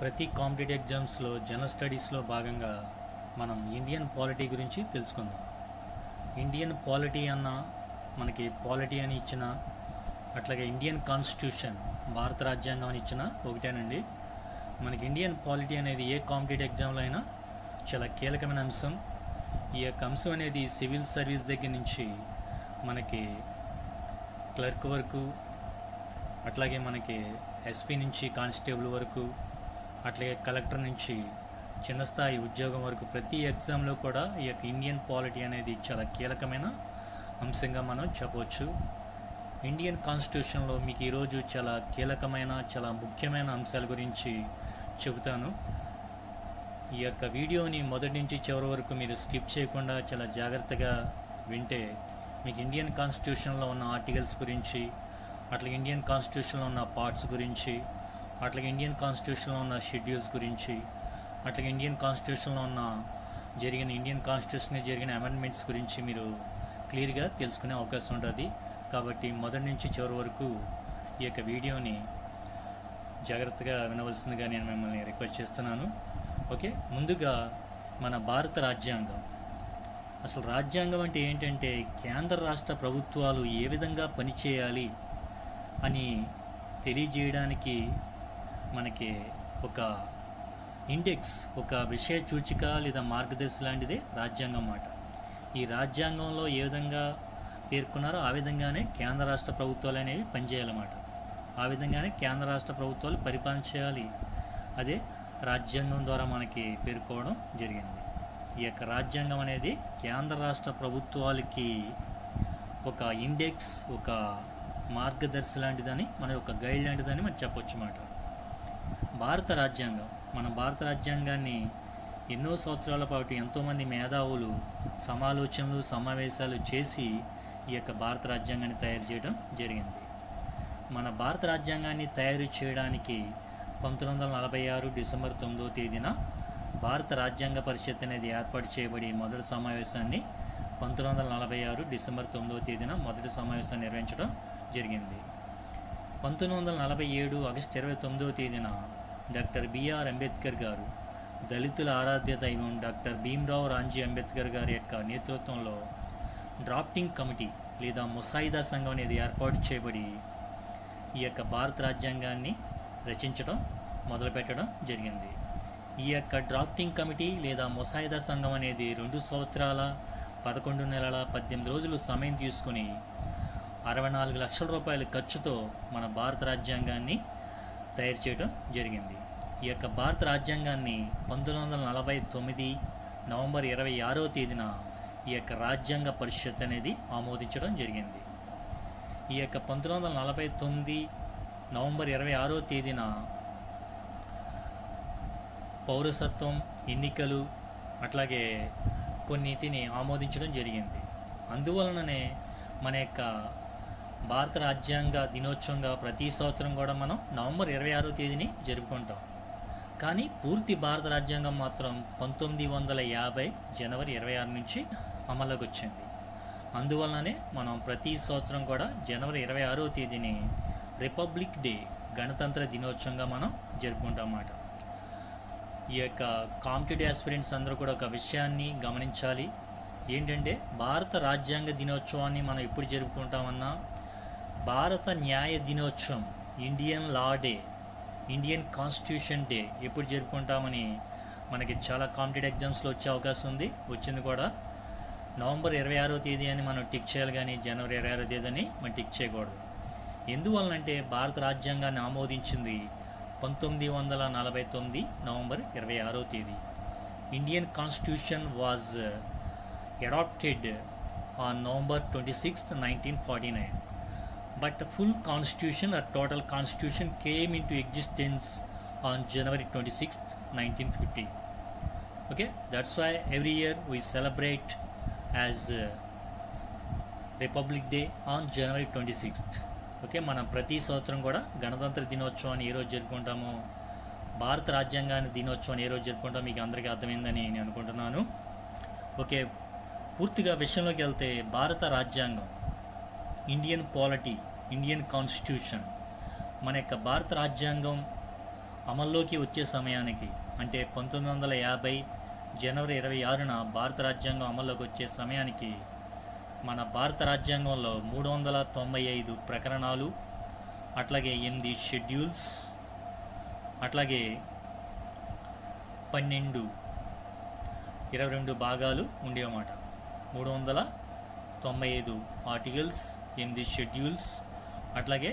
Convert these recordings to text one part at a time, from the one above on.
ప్రతి కాంపిటేటివ్ ఎగ్జామ్స్లో జనరల్ స్టడీస్లో భాగంగా మనం ఇండియన్ పాలిటీ గురించి తెలుసుకుందాం ఇండియన్ పాలిటీ అన్న మనకి పాలిటీ అని ఇచ్చిన అట్లాగే ఇండియన్ కాన్స్టిట్యూషన్ భారత రాజ్యాంగం అని ఇచ్చిన ఒకటేనండి మనకి ఇండియన్ పాలిటీ అనేది ఏ కాంపిటేటివ్ ఎగ్జామ్లో అయినా చాలా కీలకమైన అంశం ఈ యొక్క అంశం అనేది సివిల్ సర్వీస్ దగ్గర నుంచి మనకి క్లర్క్ వరకు అట్లాగే మనకి ఎస్పీ నుంచి కానిస్టేబుల్ వరకు అట్లాగే కలెక్టర్ నుంచి చిన్న స్థాయి ఉద్యోగం వరకు ప్రతి ఎగ్జామ్లో కూడా ఈ యొక్క ఇండియన్ పాలిటీ అనేది చాలా కీలకమైన అంశంగా మనం చెప్పవచ్చు ఇండియన్ కాన్స్టిట్యూషన్లో మీకు ఈరోజు చాలా కీలకమైన చాలా ముఖ్యమైన అంశాల గురించి చెబుతాను ఈ యొక్క వీడియోని మొదటి నుంచి చివరి వరకు మీరు స్కిప్ చేయకుండా చాలా జాగ్రత్తగా వింటే మీకు ఇండియన్ కాన్స్టిట్యూషన్లో ఉన్న ఆర్టికల్స్ గురించి అట్లాగే ఇండియన్ కాన్స్టిట్యూషన్లో ఉన్న పార్ట్స్ గురించి అట్లాగే ఇండియన్ కాన్స్టిట్యూషన్లో ఉన్న షెడ్యూల్స్ గురించి అట్లాగే ఇండియన్ కాన్స్టిట్యూషన్లో ఉన్న జరిగిన ఇండియన్ కాన్స్టిట్యూషన్ జరిగిన అమెండ్మెంట్స్ గురించి మీరు క్లియర్గా తెలుసుకునే అవకాశం ఉంటుంది కాబట్టి మొదటి నుంచి చివరి వరకు ఈ యొక్క వీడియోని జాగ్రత్తగా వినవలసిందిగా నేను మిమ్మల్ని రిక్వెస్ట్ చేస్తున్నాను ఓకే ముందుగా మన భారత రాజ్యాంగం అసలు రాజ్యాంగం అంటే ఏంటంటే కేంద్ర రాష్ట్ర ప్రభుత్వాలు ఏ విధంగా పనిచేయాలి అని తెలియజేయడానికి మనకి ఒక ఇండెక్స్ ఒక విషయ సూచిక లేదా మార్గదర్శి లాంటిదే రాజ్యాంగం మాట ఈ రాజ్యాంగంలో ఏ విధంగా పేర్కొన్నారో ఆ విధంగానే కేంద్ర రాష్ట్ర ప్రభుత్వాలు అనేవి పనిచేయాలన్నమాట ఆ విధంగానే కేంద్ర రాష్ట్ర ప్రభుత్వాలు పరిపాలన చేయాలి అదే రాజ్యాంగం ద్వారా మనకి పేర్కోవడం జరిగింది ఈ యొక్క రాజ్యాంగం అనేది కేంద్ర రాష్ట్ర ప్రభుత్వాలకి ఒక ఇండెక్స్ ఒక మార్గదర్శి లాంటిదని మన ఒక గైడ్ లాంటిదని మనం చెప్పొచ్చు అన్నమాట భారత రాజ్యాంగం మన భారత రాజ్యాంగాన్ని ఎన్నో సంవత్సరాల పాటు ఎంతోమంది మేధావులు సమాలోచనలు సమావేశాలు చేసి ఈ యొక్క భారత రాజ్యాంగాన్ని తయారు చేయడం జరిగింది మన భారత రాజ్యాంగాన్ని తయారు చేయడానికి పంతొమ్మిది వందల నలభై ఆరు డిసెంబర్ తొమ్మిదవ తేదీన భారత రాజ్యాంగ పరిషత్ అనేది ఏర్పాటు చేయబడి మొదటి సమావేశాన్ని పంతొమ్మిది వందల నలభై ఆరు డిసెంబర్ తొమ్మిదవ తేదీన మొదటి సమావేశాన్ని నిర్వహించడం జరిగింది పంతొమ్మిది వందల నలభై ఏడు ఆగస్టు ఇరవై తొమ్మిదవ తేదీన డాక్టర్ బిఆర్ అంబేద్కర్ గారు దళితుల ఆరాధ్య దైవం డాక్టర్ భీమ్రావ్ రాంజీ అంబేద్కర్ గారి యొక్క నేతృత్వంలో డ్రాఫ్టింగ్ కమిటీ లేదా ముసాయిదా సంఘం అనేది ఏర్పాటు చేయబడి ఈ యొక్క భారత రాజ్యాంగాన్ని రచించడం మొదలుపెట్టడం జరిగింది ఈ యొక్క డ్రాఫ్టింగ్ కమిటీ లేదా ముసాయిదా సంఘం అనేది రెండు సంవత్సరాల పదకొండు నెలల పద్దెనిమిది రోజులు సమయం తీసుకుని అరవై నాలుగు లక్షల రూపాయల ఖర్చుతో మన భారత రాజ్యాంగాన్ని తయారు చేయడం జరిగింది ఈ యొక్క భారత రాజ్యాంగాన్ని పంతొమ్మిది వందల నలభై తొమ్మిది నవంబర్ ఇరవై ఆరవ తేదీన ఈ యొక్క రాజ్యాంగ పరిషత్ అనేది ఆమోదించడం జరిగింది ఈ యొక్క పంతొమ్మిది వందల నలభై తొమ్మిది నవంబర్ ఇరవై ఆరో తేదీన పౌరసత్వం ఎన్నికలు అట్లాగే కొన్నిటిని ఆమోదించడం జరిగింది అందువలననే మన యొక్క భారత రాజ్యాంగ దినోత్సవంగా ప్రతి సంవత్సరం కూడా మనం నవంబర్ ఇరవై ఆరో తేదీని జరుపుకుంటాం కానీ పూర్తి భారత రాజ్యాంగం మాత్రం పంతొమ్మిది వందల యాభై జనవరి ఇరవై ఆరు నుంచి అమల్లోకి వచ్చింది అందువలననే మనం ప్రతి సంవత్సరం కూడా జనవరి ఇరవై ఆరో తేదీని రిపబ్లిక్ డే గణతంత్ర దినోత్సవంగా మనం జరుపుకుంటాం అన్నమాట ఈ యొక్క కాంపిటేటివ్ ఆస్పిరెంట్స్ అందరూ కూడా ఒక విషయాన్ని గమనించాలి ఏంటంటే భారత రాజ్యాంగ దినోత్సవాన్ని మనం ఎప్పుడు జరుపుకుంటామన్నా భారత న్యాయ దినోత్సవం Indian law day Indian constitution day ఎప్పుడు జరుపుకుంటామని మనకి చాలా కాంపిటేటివ్ ఎగ్జామ్స్లో వచ్చే అవకాశం ఉంది వచ్చింది కూడా నవంబర్ ఇరవై ఆరో తేదీ అని మనం టిక్ చేయాలి కానీ జనవరి ఇరవై ఆరో తేదీ అని మనం టిక్ చేయకూడదు ఎందువలనంటే భారత రాజ్యాంగాన్ని ఆమోదించింది పంతొమ్మిది వందల నలభై తొమ్మిది నవంబర్ ఇరవై ఆరో తేదీ Indian constitution was adopted on November twenty sixth nineteen forty nine but full constitution or total constitution came into existence on January twenty sixth nineteen fifty okay that's why every year we celebrate as republic day on January twenty sixth okay మనం ప్రతి సంవత్సరం కూడా గణతంత్ర దినోత్సవాన్ని ఏ రోజు జరుపుకుంటామో భారత రాజ్యాంగాన్ని దినోత్సవాన్ని ఏ రోజు జరుపుకుంటామో మీకు అందరికీ అర్థమైందని నేను అనుకుంటున్నాను ఓకే పూర్తిగా విషయంలోకి వెళ్తే భారత రాజ్యాంగం ఇండియన్ పాలిటీ ఇండియన్ కాన్స్టిట్యూషన్ మన యొక్క భారత రాజ్యాంగం అమల్లోకి వచ్చే సమయానికి అంటే పంతొమ్మిది వందల యాభై జనవరి ఇరవై ఆరున భారత రాజ్యాంగం అమల్లోకి వచ్చే సమయానికి మన భారత రాజ్యాంగంలో మూడు వందల తొంభై ఐదు ప్రకరణాలు అట్లాగే ఎనిమిది షెడ్యూల్స్ అట్లాగే పన్నెండు ఇరవై రెండు భాగాలు ఉండేవన్నమాట మూడు వందల తొంభై ఐదు ఆర్టికల్స్ ఎనిమిది షెడ్యూల్స్ అట్లాగే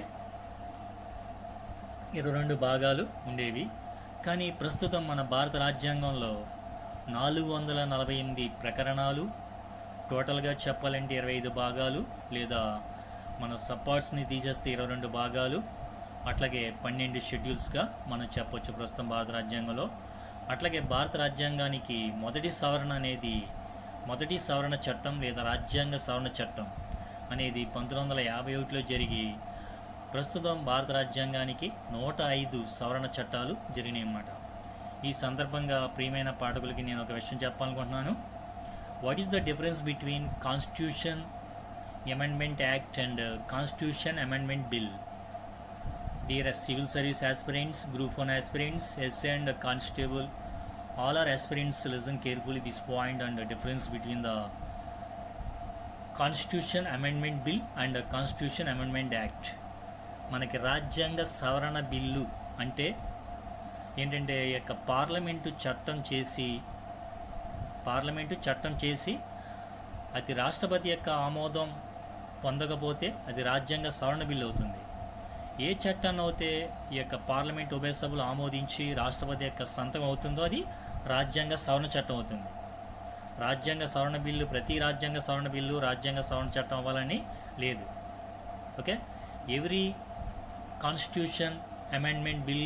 ఇరవై రెండు భాగాలు ఉండేవి కానీ ప్రస్తుతం మన భారత రాజ్యాంగంలో నాలుగు వందల నలభై ఎనిమిది ప్రకరణాలు టోటల్గా చెప్పాలంటే ఇరవై ఐదు భాగాలు లేదా మన సపార్ట్స్ని తీసేస్తే ఇరవై రెండు భాగాలు అట్లాగే పన్నెండు షెడ్యూల్స్గా మనం చెప్పొచ్చు ప్రస్తుతం భారత రాజ్యాంగంలో అట్లాగే భారత రాజ్యాంగానికి మొదటి సవరణ అనేది మొదటి సవరణ చట్టం లేదా రాజ్యాంగ సవరణ చట్టం అనేది పంతొమ్మిది వందల యాభై ఒకటిలో జరిగి ప్రస్తుతం భారత రాజ్యాంగానికి నూట ఐదు సవరణ చట్టాలు జరిగినాయి అన్నమాట ఈ సందర్భంగా ప్రియమైన పాఠకులకి నేను ఒక విషయం చెప్పాలనుకుంటున్నాను what is the difference between constitution amendment act and constitution amendment bill dear civil service aspirants group one aspirants S and constable all our aspirants listen carefully this point and the difference between the constitution amendment bill and constitution amendment act మనకి రాజ్యాంగ సవరణ bill అంటే ఏంటంటే ఈ యొక్క parliament చట్టం చేసి parliament చట్టం చేసి అది రాష్ట్రపతి యొక్క ఆమోదం పొందకపోతే అది రాజ్యాంగ సవరణ బిల్లు అవుతుంది ఏ చట్టాన్ని అయితే ఈ యొక్క పార్లమెంట్ ఉభయ సభలు ఆమోదించి రాష్ట్రపతి యొక్క సంతకం అవుతుందో అది రాజ్యాంగ సవరణ చట్టం అవుతుంది రాజ్యాంగ సవరణ బిల్లు ప్రతి రాజ్యాంగ సవరణ బిల్లు రాజ్యాంగ సవరణ చట్టం అవ్వాలని లేదు okay every constitution amendment bill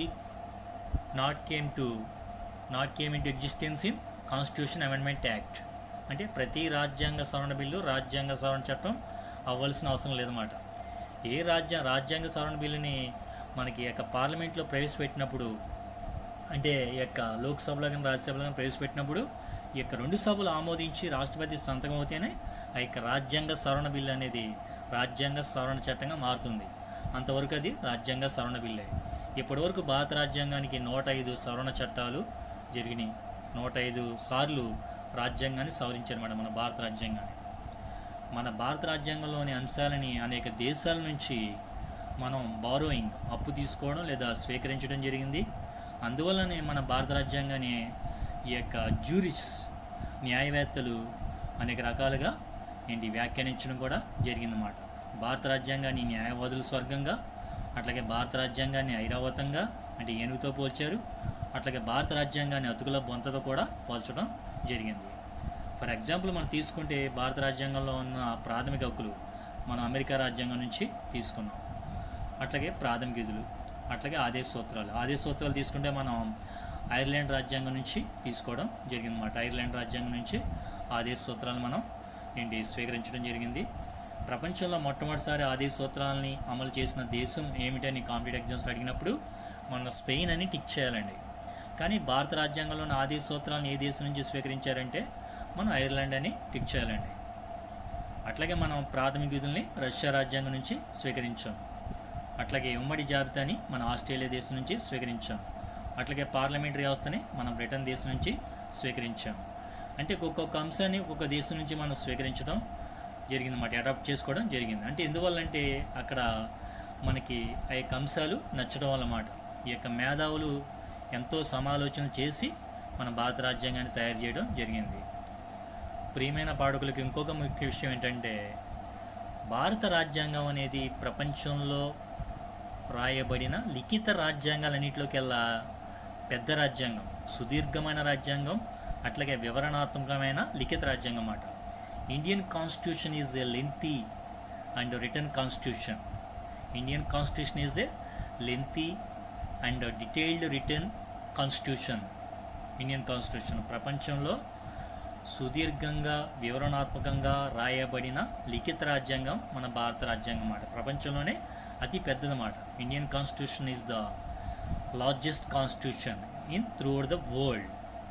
not came to not came into existence in constitution amendment act అంటే ప్రతి రాజ్యాంగ సవరణ బిల్లు రాజ్యాంగ సవరణ చట్టం అవ్వాల్సిన అవసరం లేదన్నమాట ఏ రాజ్య రాజ్యాంగ సవరణ బిల్లుని మనకి ఈ యొక్క పార్లమెంట్లో ప్రవేశపెట్టినప్పుడు అంటే ఈ యొక్క లోక్సభలో కానీ రాజ్యసభలో కానీ ప్రవేశపెట్టినప్పుడు ఈ యొక్క రెండు సభలు ఆమోదించి రాష్ట్రపతి సంతకం అవుతేనే ఆ యొక్క రాజ్యాంగ సవరణ బిల్లు అనేది రాజ్యాంగ సవరణ చట్టంగా మారుతుంది అంతవరకు అది రాజ్యాంగ సవరణ బిల్లే ఇప్పటివరకు భారత రాజ్యాంగానికి నూట ఐదు సవరణ చట్టాలు జరిగినాయి నూట ఐదు సార్లు రాజ్యాంగాన్ని సవరించారు మేడం మన భారత రాజ్యాంగాన్ని మన భారత రాజ్యాంగంలోని అంశాలని అనేక దేశాల నుంచి మనం బారోయింగ్ అప్పు తీసుకోవడం లేదా స్వీకరించడం జరిగింది అందువల్లనే మన భారత రాజ్యాంగాన్ని ఈ యొక్క జ్యూరిస్ న్యాయవేత్తలు అనేక రకాలుగా ఏంటి వ్యాఖ్యానించడం కూడా జరిగిందన్నమాట భారత రాజ్యాంగాన్ని న్యాయవాదుల స్వర్గంగా అట్లాగే భారత రాజ్యాంగాన్ని ఐరావతంగా అంటే ఏనుగుతో పోల్చారు అట్లాగే భారత రాజ్యాంగాన్ని అతుకుల బొంతతో కూడా పోల్చడం జరిగింది ఫర్ ఎగ్జాంపుల్ మనం తీసుకుంటే భారత రాజ్యాంగంలో ఉన్న ప్రాథమిక హక్కులు మనం అమెరికా రాజ్యాంగం నుంచి తీసుకున్నాం అట్లాగే ప్రాథమిక విధులు అట్లాగే ఆదేశ సూత్రాలు ఆదేశ సూత్రాలు తీసుకుంటే మనం ఐర్లాండ్ రాజ్యాంగం నుంచి తీసుకోవడం జరిగిందన్నమాట ఐర్లాండ్ రాజ్యాంగం నుంచి ఆదేశ సూత్రాలు మనం ఏంటి స్వీకరించడం జరిగింది ప్రపంచంలో మొట్టమొదటిసారి ఆదేశ సూత్రాలని అమలు చేసిన దేశం ఏమిటని కాంపిటేటివ్ ఎగ్జామ్స్లో అడిగినప్పుడు మన స్పెయిన్ అని టిక్ చేయాలండి కానీ భారత రాజ్యాంగంలోని ఆదేశ సూత్రాలను ఏ దేశం నుంచి స్వీకరించారంటే మనం ఐర్లాండ్ అని టిక్ చేయాలండి అట్లాగే మనం ప్రాథమిక విధుల్ని రష్యా రాజ్యాంగం నుంచి స్వీకరించాం అట్లాగే ఉమ్మడి జాబితాని మన ఆస్ట్రేలియా దేశం నుంచి స్వీకరించాం అట్లాగే పార్లమెంటరీ వ్యవస్థని మనం బ్రిటన్ దేశం నుంచి స్వీకరించాం అంటే ఒక్కొక్క అంశాన్ని ఒక్కొక్క దేశం నుంచి మనం స్వీకరించడం జరిగిందన్నమాట అడాప్ట్ చేసుకోవడం జరిగింది అంటే ఎందువల్లంటే అక్కడ మనకి ఆ యొక్క అంశాలు నచ్చడం వల్లమాట ఈ యొక్క మేధావులు ఎంతో సమాలోచన చేసి మన భారత రాజ్యాంగాన్ని తయారు చేయడం జరిగింది ప్రియమైన పాఠకులకు ఇంకొక ముఖ్య విషయం ఏంటంటే భారత రాజ్యాంగం అనేది ప్రపంచంలో రాయబడిన లిఖిత రాజ్యాంగాలన్నింటిలోకెల్లా పెద్ద రాజ్యాంగం సుదీర్ఘమైన రాజ్యాంగం అట్లాగే వివరణాత్మకమైన లిఖిత రాజ్యాంగం అన్నమాట Indian constitution is a lengthy and written constitution Indian constitution is a lengthy and detailed written constitution Indian constitution ప్రపంచంలో సుదీర్ఘంగా వివరణాత్మకంగా రాయబడిన లిఖిత రాజ్యాంగం మన భారత రాజ్యాంగం అన్నమాట ప్రపంచంలోనే అతి పెద్దదన్నమాట Indian constitution is the largest constitution in throughout the world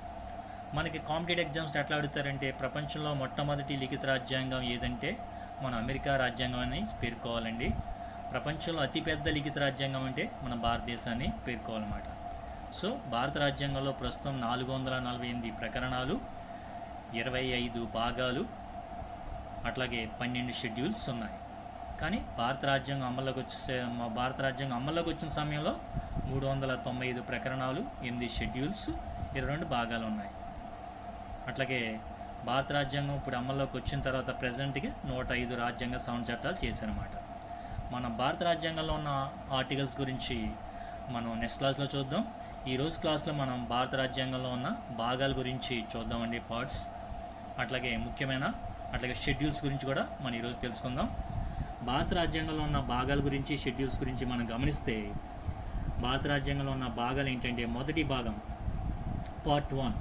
మనకి కాంపిటేటివ్ ఎగ్జామ్స్ ఎట్లా అడుగుతారంటే ప్రపంచంలో మొట్టమొదటి లిఖిత రాజ్యాంగం ఏదంటే మన అమెరికా రాజ్యాంగం అని పేర్కోవాలండి ప్రపంచంలో అతిపెద్ద లిఖిత రాజ్యాంగం అంటే మన భారతదేశాన్ని పేర్కోవాలన్నమాట సో భారత రాజ్యాంగంలో ప్రస్తుతం నాలుగు వందల నలభై ఎనిమిది ప్రకరణాలు ఇరవై ఐదు భాగాలు అట్లాగే పన్నెండు షెడ్యూల్స్ ఉన్నాయి కానీ భారత రాజ్యాంగం అమల్లోకి వచ్చే మా భారత రాజ్యాంగం అమల్లోకి వచ్చిన సమయంలో మూడు వందల తొంభై ఐదు ప్రకరణాలు ఎనిమిది షెడ్యూల్స్ ఇరవై రెండు భాగాలు ఉన్నాయి అట్లాగే భారత రాజ్యాంగం ఇప్పుడు అమల్లోకి వచ్చిన తర్వాత ప్రజెంట్కి నూట ఐదు రాజ్యాంగ సవరణ చట్టాలు చేశారన్నమాట మన భారత రాజ్యాంగంలో ఉన్న ఆర్టికల్స్ గురించి మనం నెక్స్ట్ క్లాస్లో చూద్దాం ఈ రోజు క్లాస్లో మనం భారత రాజ్యాంగంలో ఉన్న భాగాల గురించి చూద్దామండి పార్ట్స్ అట్లాగే ముఖ్యమైన అట్లాగే షెడ్యూల్స్ గురించి కూడా మనం ఈరోజు తెలుసుకుందాం భారత రాజ్యాంగంలో ఉన్న భాగాల గురించి షెడ్యూల్స్ గురించి మనం గమనిస్తే భారత రాజ్యాంగంలో ఉన్న భాగాలు ఏంటంటే మొదటి భాగం part one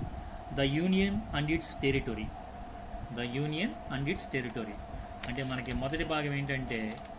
the union and its territory the union and its territory అంటే మనకి మొదటి భాగం ఏంటంటే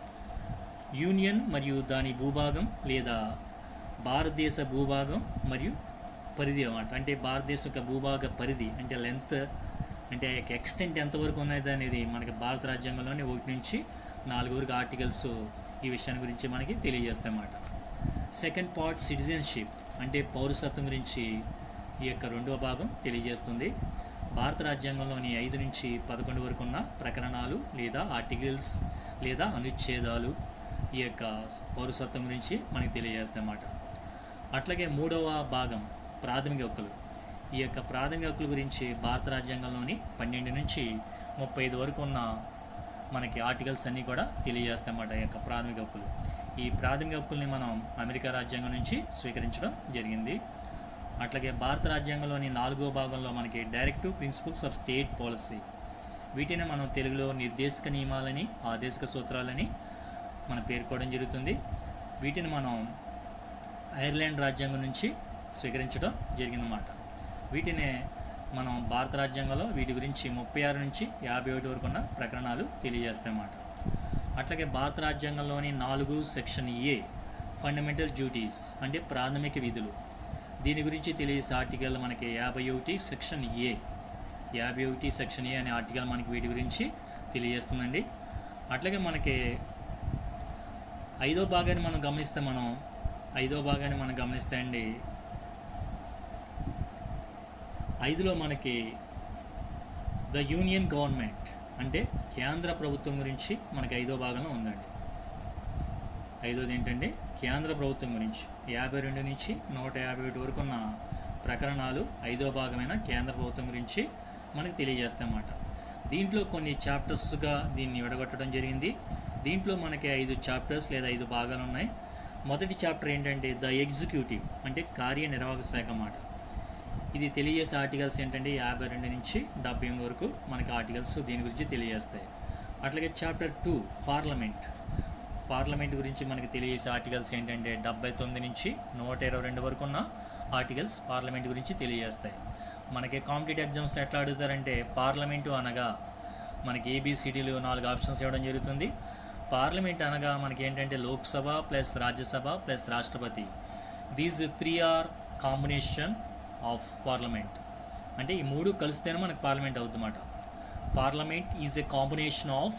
యూనియన్ మరియు దాని భూభాగం లేదా భారతదేశ భూభాగం మరియు పరిధి అన్నమాట అంటే భారతదేశం యొక్క భూభాగ పరిధి అంటే లెంత్ అంటే ఆ యొక్క ఎక్స్టెంట్ ఎంతవరకు ఉన్నది అనేది మనకి భారత రాజ్యాంగంలోని ఒకటి నుంచి నాలుగు వరకు ఆర్టికల్స్ ఈ విషయాన్ని గురించి మనకి తెలియజేస్తాయన్నమాట సెకండ్ పార్ట్ సిటిజన్షిప్ అంటే పౌరసత్వం గురించి ఈ యొక్క రెండవ భాగం తెలియజేస్తుంది భారత రాజ్యాంగంలోని ఐదు నుంచి పదకొండు వరకు ఉన్న ప్రకరణాలు లేదా ఆర్టికల్స్ లేదా అనుచ్ఛేదాలు ఈ యొక్క పౌరసత్వం గురించి మనకి తెలియజేస్తాయన్నమాట అట్లాగే మూడవ భాగం ప్రాథమిక హక్కులు ఈ యొక్క ప్రాథమిక హక్కుల గురించి భారత రాజ్యాంగంలోని పన్నెండు నుంచి ముప్పై ఐదు వరకు ఉన్న మనకి ఆర్టికల్స్ అన్నీ కూడా తెలియజేస్తాయన్నమాట ఈ యొక్క ప్రాథమిక హక్కులు ఈ ప్రాథమిక హక్కుల్ని మనం అమెరికా రాజ్యాంగం నుంచి స్వీకరించడం జరిగింది అట్లాగే భారత రాజ్యాంగంలోని నాలుగో భాగంలో మనకి directive principles of state policy వీటిని మనం తెలుగులో నిర్దేశక నియమాలని ఆదేశక సూత్రాలని మనం పేర్కోవడం జరుగుతుంది వీటిని మనం ఐర్లాండ్ రాజ్యాంగం నుంచి స్వీకరించడం జరిగిందన్నమాట వీటినే మనం భారత రాజ్యాంగంలో వీటి గురించి ముప్పై ఆరు నుంచి యాభై ఒకటి వరకు ఉన్న ప్రకరణాలు తెలియజేస్తాయన్నమాట అట్లాగే భారత రాజ్యాంగంలోని నాలుగు సెక్షన్ ఏ ఫండమెంటల్ డ్యూటీస్ అంటే ప్రాథమిక విధులు దీని గురించి తెలియజేసే ఆర్టికల్ మనకి యాభై ఒకటి సెక్షన్ ఏ యాభై ఒకటి సెక్షన్ ఏ అనే ఆర్టికల్ మనకి వీటి గురించి తెలియజేస్తుందండి అట్లాగే మనకి ఐదో భాగాన్ని మనం గమనిస్తే మనం ఐదో భాగాన్ని మనం గమనిస్తే అండి ఐదులో మనకి ద యూనియన్ గవర్నమెంట్ అంటే కేంద్ర ప్రభుత్వం గురించి మనకి ఐదో భాగంలో ఉందండి ఐదోది ఏంటంటే కేంద్ర ప్రభుత్వం గురించి యాభై రెండు నుంచి నూట యాభై ఒకటి వరకు ఉన్న ప్రకరణాలు ఐదో భాగమైన కేంద్ర ప్రభుత్వం గురించి మనకి తెలియజేస్తాయన్నమాట దీంట్లో కొన్ని చాప్టర్స్గా దీన్ని విడగొట్టడం జరిగింది దీంట్లో మనకి ఐదు చాప్టర్స్ లేదా ఐదు భాగాలు ఉన్నాయి మొదటి చాప్టర్ ఏంటంటే ద ఎగ్జిక్యూటివ్ అంటే కార్యనిర్వాహక శాఖ మాట ఇది తెలియజేసే ఆర్టికల్స్ ఏంటంటే యాభై రెండు నుంచి డెబ్బై ఎనిమిది వరకు మనకి ఆర్టికల్స్ దీని గురించి తెలియజేస్తాయి అట్లాగే చాప్టర్ టూ పార్లమెంట్ పార్లమెంట్ గురించి మనకి తెలియజేసే ఆర్టికల్స్ ఏంటంటే డెబ్బై తొమ్మిది నుంచి నూట ఇరవై రెండు వరకు ఉన్న ఆర్టికల్స్ పార్లమెంట్ గురించి తెలియజేస్తాయి మనకి కాంపిటేటివ్ ఎగ్జామ్స్లో ఎట్లా అడుగుతారంటే పార్లమెంటు అనగా మనకి ఏబిసిడీలు నాలుగు ఆప్షన్స్ ఇవ్వడం జరుగుతుంది పార్లమెంట్ అనగా మనకి ఏంటంటే లోక్సభ ప్లస్ రాజ్యసభ ప్లస్ రాష్ట్రపతి these three are combination of parliament అంటే ఈ మూడు కలిస్తేనే మనకు పార్లమెంట్ అవుతుందన్నమాట parliament is a combination of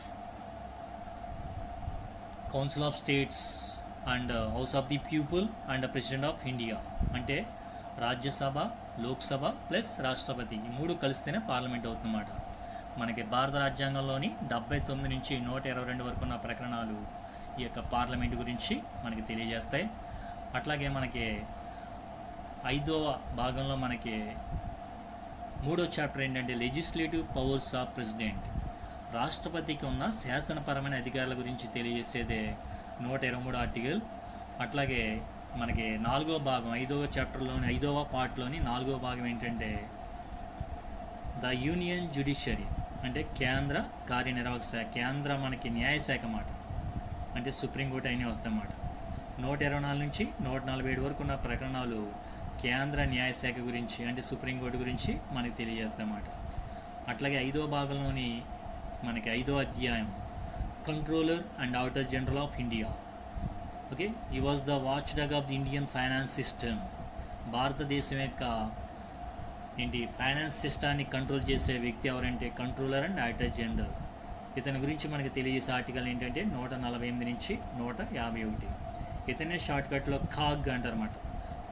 council of states and house of the people and president of India అంటే రాజ్యసభ లోక్సభ ప్లస్ రాష్ట్రపతి ఈ మూడు కలిస్తేనే పార్లమెంట్ అవుతుందన్నమాట మనకి భారత రాజ్యాంగంలోని డెబ్బై తొమ్మిది నుంచి నూట ఇరవై రెండు వరకు ఉన్న ప్రకరణాలు ఈ యొక్క పార్లమెంట్ గురించి మనకి తెలియజేస్తాయి అట్లాగే మనకి ఐదవ భాగంలో మనకి మూడో చాప్టర్ ఏంటంటే లెజిస్లేటివ్ పవర్స్ ఆఫ్ ప్రెసిడెంట్ రాష్ట్రపతికి ఉన్న శాసనపరమైన అధికారుల గురించి తెలియజేసేదే నూట ఇరవై మూడు ఆర్టికల్ అట్లాగే మనకి నాలుగో భాగం ఐదవ చాప్టర్లోని ఐదవ పార్ట్లోని నాలుగో భాగం ఏంటంటే ద యూనియన్ జ్యుడిషియరీ అంటే కేంద్ర కార్యనిర్వాహక శాఖ కేంద్ర మనకి న్యాయశాఖ మాట అంటే సుప్రీంకోర్టు అయినా వస్తాయన్నమాట నూట ఇరవై నాలుగు నుంచి నూట నలభై ఏడు వరకు ఉన్న ప్రకరణాలు కేంద్ర న్యాయశాఖ గురించి అంటే సుప్రీంకోర్టు గురించి మనకి తెలియజేస్తాయన్నమాట అట్లాగే ఐదో భాగంలోని మనకి ఐదో అధ్యాయం controller and auditor general of India okay ఈ was the watchdog of the Indian finance system భారతదేశం యొక్క ఏంటి ఫైనాన్స్ సిస్టాన్ని కంట్రోల్ చేసే వ్యక్తి ఎవరంటే కంట్రోలర్ అండ్ ఆడిటర్ జనరల్ ఇతని గురించి మనకి తెలియజేసే ఆర్టికల్ ఏంటంటే నూట నలభై ఎనిమిది నుంచి నూట యాభై ఒకటి ఇతనే షార్ట్కట్లో కాగ్ అంటారన్నమాట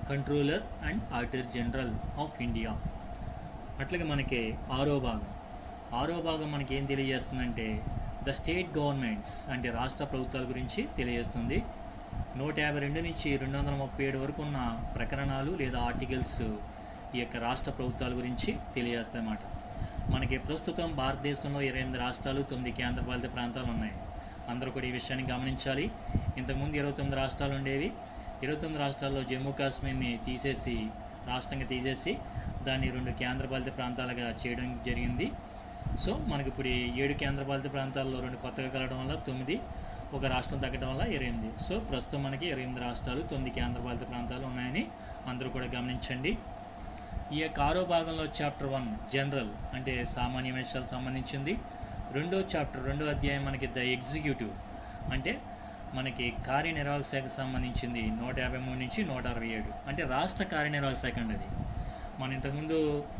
controller and auditor general of India అట్లాగే మనకి ఆరో భాగం ఆరో భాగం మనకి ఏం తెలియజేస్తుందంటే ద స్టేట్ గవర్నమెంట్స్ అంటే రాష్ట్ర ప్రభుత్వాల గురించి తెలియజేస్తుంది నూట యాభై రెండు నుంచి రెండు వందల ముప్పై ఏడు వరకు ఉన్న ప్రకరణాలు లేదా ఆర్టికల్స్ ఈ యొక్క రాష్ట్ర ప్రభుత్వాల గురించి తెలియజేస్తాయన్నమాట మనకి ప్రస్తుతం భారతదేశంలో ఇరవై ఎనిమిది రాష్ట్రాలు తొమ్మిది కేంద్రపాలిత ప్రాంతాలు ఉన్నాయి అందరూ కూడా ఈ విషయాన్ని గమనించాలి ఇంతకుముందు ఇరవై తొమ్మిది రాష్ట్రాలు ఉండేవి ఇరవై తొమ్మిది రాష్ట్రాల్లో జమ్మూ కాశ్మీర్ని తీసేసి రాష్ట్రంగా తీసేసి దాన్ని రెండు కేంద్రపాలిత ప్రాంతాలుగా చేయడం జరిగింది సో మనకి ఇప్పుడు ఈ ఏడు కేంద్రపాలిత ప్రాంతాల్లో రెండు కొత్తగా కలగడం వల్ల తొమ్మిది ఒక రాష్ట్రం తగ్గడం వల్ల ఇరవై ఎనిమిది సో ప్రస్తుతం మనకి ఇరవై ఎనిమిది రాష్ట్రాలు తొమ్మిది కేంద్రపాలిత ప్రాంతాలు ఉన్నాయని అందరూ కూడా గమనించండి ఈ యొక్క ఆరో భాగంలో చాప్టర్ వన్ జనరల్ అంటే సామాన్య విషయాలకు సంబంధించింది రెండో చాప్టర్ రెండో అధ్యాయం మనకి ద ఎగ్జిక్యూటివ్ అంటే మనకి కార్యనిర్వాహక శాఖకు సంబంధించింది నూట యాభై మూడు నుంచి నూట అరవై ఏడు అంటే రాష్ట్ర కార్యనిర్వాహక శాఖ అండి అది మనం ఇంతకుముందు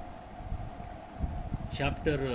చాప్టర్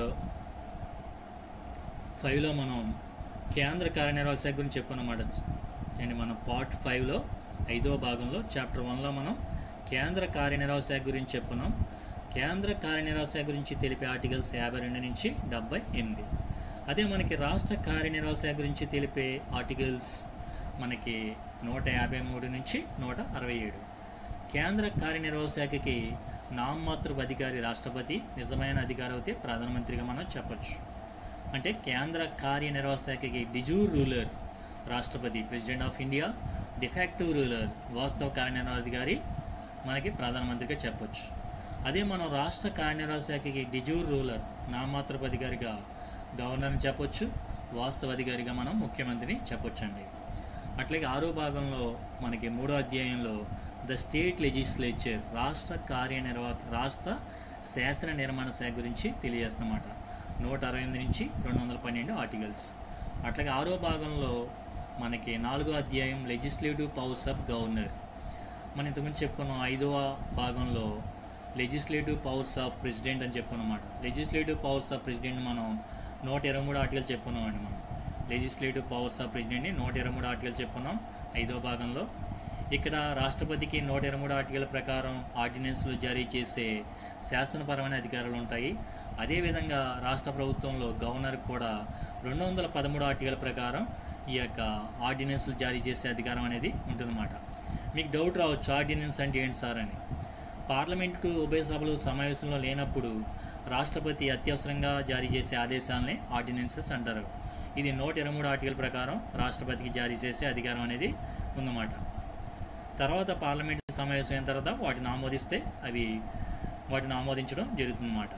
ఫైవ్లో మనం కేంద్ర కార్యనిర్వాహక శాఖ గురించి చెప్పుకున్నమాట అండి మనం పార్ట్ ఫైవ్లో ఐదో భాగంలో చాప్టర్ వన్లో మనం కేంద్ర కార్యనిర్వాహక శాఖ గురించి చెప్పుకున్నాం కేంద్ర కార్యనిర్వాహక శాఖ గురించి తెలిపే ఆర్టికల్స్ యాభై రెండు నుంచి డెబ్బై ఎనిమిది అదే మనకి రాష్ట్ర కార్యనిర్వాహక శాఖ గురించి తెలిపే ఆర్టికల్స్ మనకి నూట యాభై మూడు నుంచి నూట అరవై ఏడు కేంద్ర కార్యనిర్వాహక శాఖకి నామమాత్రపు అధికారి రాష్ట్రపతి నిజమైన అధికారి అయితే ప్రధానమంత్రిగా మనం చెప్పొచ్చు అంటే కేంద్ర కార్యనిర్వాహక శాఖకి డిజూర్ రూలర్ రాష్ట్రపతి president of India de facto ruler వాస్తవ కార్యనిర్వహణాధికారి మనకి ప్రధానమంత్రిగా చెప్పొచ్చు అదే మనం రాష్ట్ర కార్యనిర్వాహక శాఖకి డిజూర్ రూలర్ నామమాత్రపు అధికారిగా గవర్నర్ని చెప్పొచ్చు వాస్తవ అధికారిగా మనం ముఖ్యమంత్రిని చెప్పొచ్చండి అట్లాగే ఆరో భాగంలో మనకి మూడో అధ్యాయంలో ద స్టేట్ లెజిస్లేచర్ రాష్ట్ర కార్యనిర్వాహక రాష్ట్ర శాసన నిర్మాణ శాఖ గురించి తెలియజేస్తున్నమాట నూట అరవై ఎనిమిది నుంచి రెండు వందల పన్నెండు ఆర్టికల్స్ అట్లాగే ఆరో భాగంలో మనకి నాలుగో అధ్యాయం లెజిస్లేటివ్ పవర్స్ ఆఫ్ గవర్నర్ మనం ఇంతకుముందు చెప్పుకున్నాం ఐదవ భాగంలో లెజిస్లేటివ్ పవర్స్ ఆఫ్ ప్రెసిడెంట్ అని చెప్పుకున్నమాట లెజిస్లేటివ్ పవర్స్ ఆఫ్ ప్రెసిడెంట్ మనం నూట ఇరవై మూడు ఆర్టికల్ చెప్పుకున్నామండి మనం లెజిస్లేటివ్ పవర్స్ ఆఫ్ ప్రెసిడెంట్ని నూట ఇరవై మూడు ఆర్టికల్ చెప్పుకున్నాం ఐదో భాగంలో ఇక్కడ రాష్ట్రపతికి నూట ఇరవై మూడు ఆర్టికల్ ప్రకారం ఆర్డినెన్స్లు జారీ చేసే శాసనపరమైన అధికారాలు ఉంటాయి అదేవిధంగా రాష్ట్ర ప్రభుత్వంలో గవర్నర్కి కూడా రెండు వందల పదమూడు ఆర్టికల్ ప్రకారం ఈ యొక్క ఆర్డినెన్స్లు జారీ చేసే అధికారం అనేది ఉంటుందన్నమాట మీకు డౌట్ రావచ్చు ఆర్డినెన్స్ అంటే ఏంటి సార్ అని పార్లమెంటు ఉభయ సభలు సమావేశంలో లేనప్పుడు రాష్ట్రపతి అత్యవసరంగా జారీ చేసే ఆదేశాలనే ఆర్డినెన్సెస్ అంటారు ఇది నూట ఇరవై మూడు ఆర్టికల్ ప్రకారం రాష్ట్రపతికి జారీ చేసే అధికారం అనేది ఉందన్నమాట తర్వాత పార్లమెంట్ సమావేశం అయిన తర్వాత వాటిని ఆమోదిస్తే అవి వాటిని ఆమోదించడం జరుగుతుందన్నమాట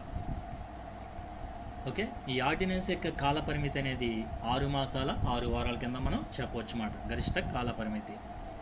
ఓకే ఈ ఆర్డినెన్స్ యొక్క కాల పరిమితి అనేది ఆరు మాసాల ఆరు వారాల కింద మనం చెప్పవచ్చు అన్నమాట గరిష్ట కాల పరిమితి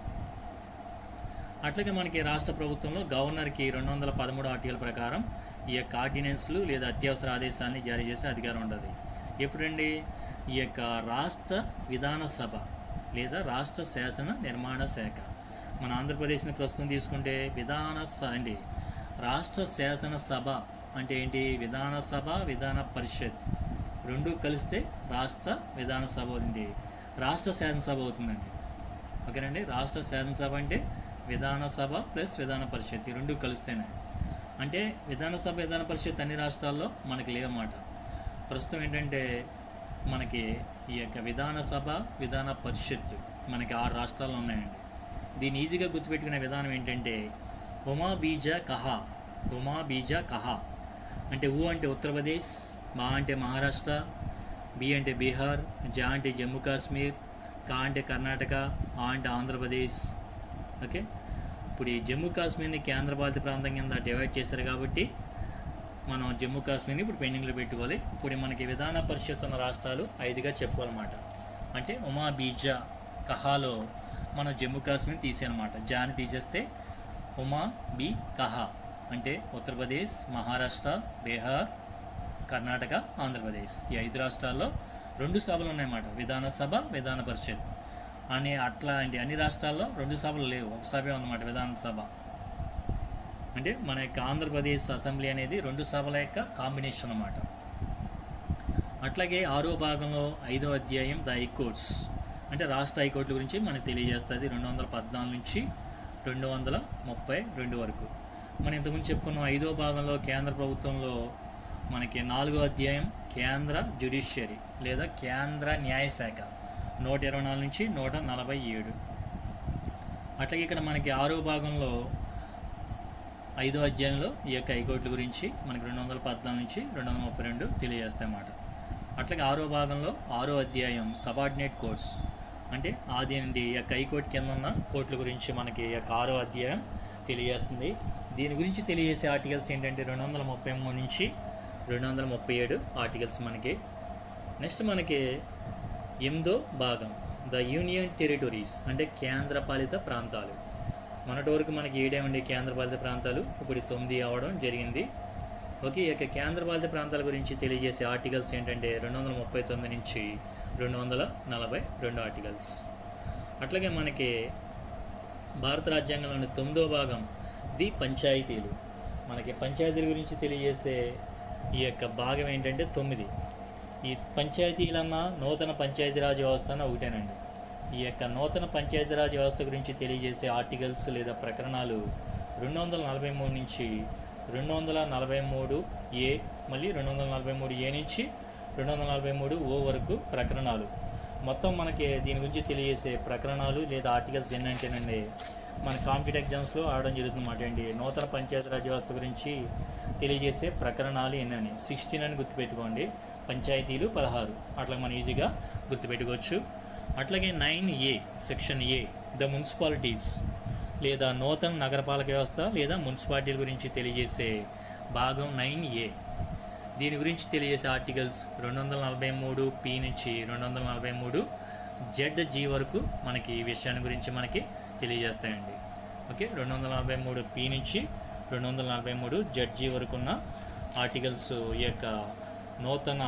అట్లాగే మనకి రాష్ట్ర ప్రభుత్వంలో గవర్నర్కి రెండు వందల పదమూడు ఆర్టికల్ ప్రకారం ఈ యొక్క ఆర్డినెన్స్లు లేదా అత్యవసర ఆదేశాన్ని జారీ చేసే అధికారం ఉంటుంది ఎప్పుడండి ఈ యొక్క రాష్ట్ర విధాన సభ లేదా రాష్ట్ర శాసన నిర్మాణ శాఖ మన ఆంధ్రప్రదేశ్ని ప్రస్తుతం తీసుకుంటే విధాన స- అండి రాష్ట్ర శాసన సభ అంటే ఏంటి విధాన సభ విధాన పరిషత్ రెండు కలిస్తే రాష్ట్ర విధాన సభ అవుతుంది రాష్ట్ర శాసనసభ అవుతుందండి ఓకేనండి రాష్ట్ర శాసనసభ అంటే విధానసభ ప్లస్ విధాన పరిషత్ ఈ రెండు కలిస్తేనే అంటే విధానసభ విధాన పరిషత్ అన్ని రాష్ట్రాల్లో మనకి లేవన్నమాట ప్రస్తుతం ఏంటంటే మనకి ఈ యొక్క విధానసభ విధాన పరిషత్ మనకి ఆరు రాష్ట్రాల్లో ఉన్నాయండి దీన్ని ఈజీగా గుర్తుపెట్టుకునే విధానం ఏంటంటే ఉమా బీజ కహా ఉమా బీజ కహా అంటే ఊ అంటే ఉత్తరప్రదేశ్ మా అంటే మహారాష్ట్ర బి అంటే బీహార్ జా అంటే జమ్మూ కాశ్మీర్ కా అంటే కర్ణాటక ఆ అంటే ఆంధ్రప్రదేశ్ ఓకే ఇప్పుడు ఈ జమ్మూ కాశ్మీర్ని కేంద్రపాలిత ప్రాంతం కింద డివైడ్ చేశారు కాబట్టి మనం జమ్మూ కాశ్మీర్ని ఇప్పుడు పెండింగ్లో పెట్టుకోవాలి ఇప్పుడు మనకి విధాన పరిషత్ ఉన్న రాష్ట్రాలు ఐదుగా చెప్పుకోవాలన్నమాట అంటే ఉమా బీజా కహాలో మనం జమ్మూ కాశ్మీర్ తీసేయనమాట జాని తీసేస్తే ఉమా బి కహా అంటే ఉత్తరప్రదేశ్ మహారాష్ట్ర బీహార్ కర్ణాటక ఆంధ్రప్రదేశ్ ఈ ఐదు రాష్ట్రాల్లో రెండు సభలు ఉన్నాయన్నమాట విధానసభ విధాన పరిషత్ అని అట్లా అంటే అన్ని రాష్ట్రాల్లో రెండు సభలు లేవు ఒక సభే ఉందన్నమాట విధానసభ అంటే మన యొక్క ఆంధ్రప్రదేశ్ అసెంబ్లీ అనేది రెండు సభల యొక్క కాంబినేషన్ అన్నమాట అట్లాగే ఆరో భాగంలో ఐదో అధ్యాయం ద హైకోర్ట్స్ అంటే రాష్ట్ర హైకోర్టుల గురించి మనకు తెలియజేస్తుంది రెండు వందల పద్నాలుగు నుంచి రెండు వందల ముప్పై రెండు వరకు మనం ఇంతకుముందు చెప్పుకున్న ఐదో భాగంలో కేంద్ర ప్రభుత్వంలో మనకి నాలుగో అధ్యాయం కేంద్ర జ్యుడిషియరీ లేదా కేంద్ర న్యాయశాఖ నూట ఇరవై నాలుగు నుంచి నూట నలభై ఏడు అట్లాగే ఇక్కడ మనకి ఆరో భాగంలో ఐదో అధ్యాయంలో ఈ యొక్క హైకోర్టుల గురించి మనకి రెండు వందల పద్నాలుగు నుంచి రెండు వందల ముప్పై రెండు తెలియజేస్తాయన్నమాట అట్లాగే ఆరో భాగంలో ఆరో అధ్యాయం సబార్డినేట్ కోర్ట్స్ అంటే ఆది నుండి ఈ యొక్క హైకోర్టు కింద ఉన్న కోర్టుల గురించి మనకి ఈ యొక్క ఆరో అధ్యాయం తెలియజేస్తుంది దీని గురించి తెలియజేసే ఆర్టికల్స్ ఏంటంటే రెండు వందల ముప్పై మూడు నుంచి రెండు వందల ముప్పై ఏడు ఆర్టికల్స్ మనకి నెక్స్ట్ మనకి ఎనిమిదో భాగం ద యూనియన్ టెరిటరీస్ అంటే కేంద్రపాలిత ప్రాంతాలు మొన్నటి వరకు మనకి ఏడేమండి కేంద్రపాలిత ప్రాంతాలు ఇప్పుడు తొమ్మిది అవడం జరిగింది ఓకే ఈ యొక్క కేంద్రపాలిత ప్రాంతాల గురించి తెలియజేసే ఆర్టికల్స్ ఏంటంటే రెండు వందల ముప్పై తొమ్మిది నుంచి రెండు వందల నలభై రెండు ఆర్టికల్స్ అట్లాగే మనకి భారత రాజ్యాంగంలోని తొమ్మిదో భాగం ది పంచాయతీలు మనకి పంచాయతీల గురించి తెలియజేసే ఈ యొక్క భాగం ఏంటంటే తొమ్మిది ఈ పంచాయతీలన్నా నూతన పంచాయతీరాజ్ వ్యవస్థ అన్న ఒకటేనండి ఈ యొక్క నూతన పంచాయతీరాజ్ వ్యవస్థ గురించి తెలియజేసే ఆర్టికల్స్ లేదా ప్రకరణాలు రెండు వందల నలభై మూడు నుంచి రెండు వందల నలభై మూడు ఏ మళ్ళీ రెండు వందల నలభై మూడు ఏ నుంచి రెండు వందల నలభై మూడు ఓ వరకు ప్రకరణాలు మొత్తం మనకి దీని గురించి తెలియజేసే ప్రకరణాలు లేదా ఆర్టికల్స్ ఏంటంటేనండి మన కాంపిటేటివ్ ఎగ్జామ్స్లో ఆడడం జరుగుతుందన్నమాట ఏంటి నూతన పంచాయతీరాజ్ వ్యవస్థ గురించి తెలియజేసే ప్రకరణాలు ఎన్నని సిక్స్టీన్ అని గుర్తుపెట్టుకోండి పంచాయతీలు పదహారు అట్లా మనం ఈజీగా గుర్తుపెట్టుకోవచ్చు అట్లాగే nine A section A the municipalities లేదా నూతన నగరపాలక వ్యవస్థ లేదా మున్సిపాలిటీల గురించి తెలియజేసే భాగం నైన్ ఏ దీని గురించి తెలియజేసే ఆర్టికల్స్ రెండు వందల నలభై మూడు పి నుంచి రెండు వందల నలభై మూడు జెడ్ జీ వరకు మనకి ఈ విషయాన్ని గురించి మనకి తెలియజేస్తాయండి ఓకే రెండు వందల నలభై మూడు పి నుంచి రెండు వందల నలభై మూడు జెడ్ జీ వరకు ఉన్న ఆర్టికల్స్ ఈ యొక్క నూతన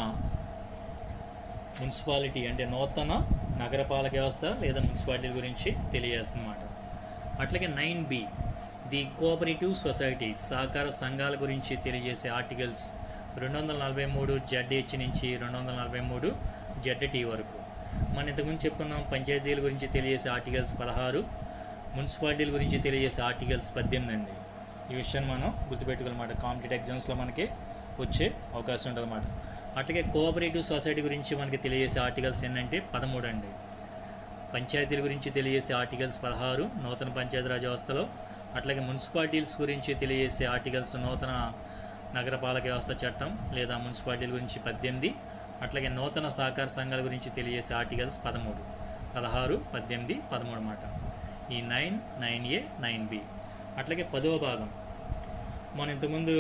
మున్సిపాలిటీ అంటే నూతన నగరపాలక వ్యవస్థ లేదా మున్సిపాలిటీల గురించి తెలియజేస్తుందన్నమాట అట్లాగే nine B the cooperative societies సహకార సంఘాల గురించి తెలియజేసే ఆర్టికల్స్ రెండు వందల నలభై మూడు జెడ్హెచ్ నుంచి రెండు వందల నలభై మూడు జెడ్టీ వరకు మనం ఇంతకుముందు చెప్పుకున్నాం పంచాయతీల గురించి తెలియజేసే ఆర్టికల్స్ పదహారు మున్సిపాలిటీల గురించి తెలియజేసే ఆర్టికల్స్ పద్దెనిమిది అండి ఈ విషయాన్ని మనం గుర్తుపెట్టుకోవాలన్నమాట కాంపిటేటివ్ ఎగ్జామ్స్లో మనకి వచ్చే అవకాశం ఉంటుంది అన్నమాట అట్లాగే కోఆపరేటివ్ సొసైటీ గురించి మనకి తెలియజేసే ఆర్టికల్స్ ఏంటంటే పదమూడు అండి పంచాయతీల గురించి తెలియజేసే ఆర్టికల్స్ పదహారు నూతన పంచాయతీరాజ్ వ్యవస్థలో అట్లాగే మున్సిపాలిటీస్ గురించి తెలియజేసే ఆర్టికల్స్ నూతన నగరపాలక వ్యవస్థ చట్టం లేదా మున్సిపాలిటీల గురించి పద్దెనిమిది అట్లాగే నూతన సహకార సంఘాల గురించి తెలియజేసే ఆర్టికల్స్ పదమూడు పదహారు పద్దెనిమిది పదమూడు అన్నమాట ఈ nine nine A nine B అట్లాగే పదవ భాగం మనం ఇంతకుముందు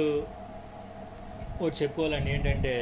ఒకటి చెప్పుకోవాలండి ఏంటంటే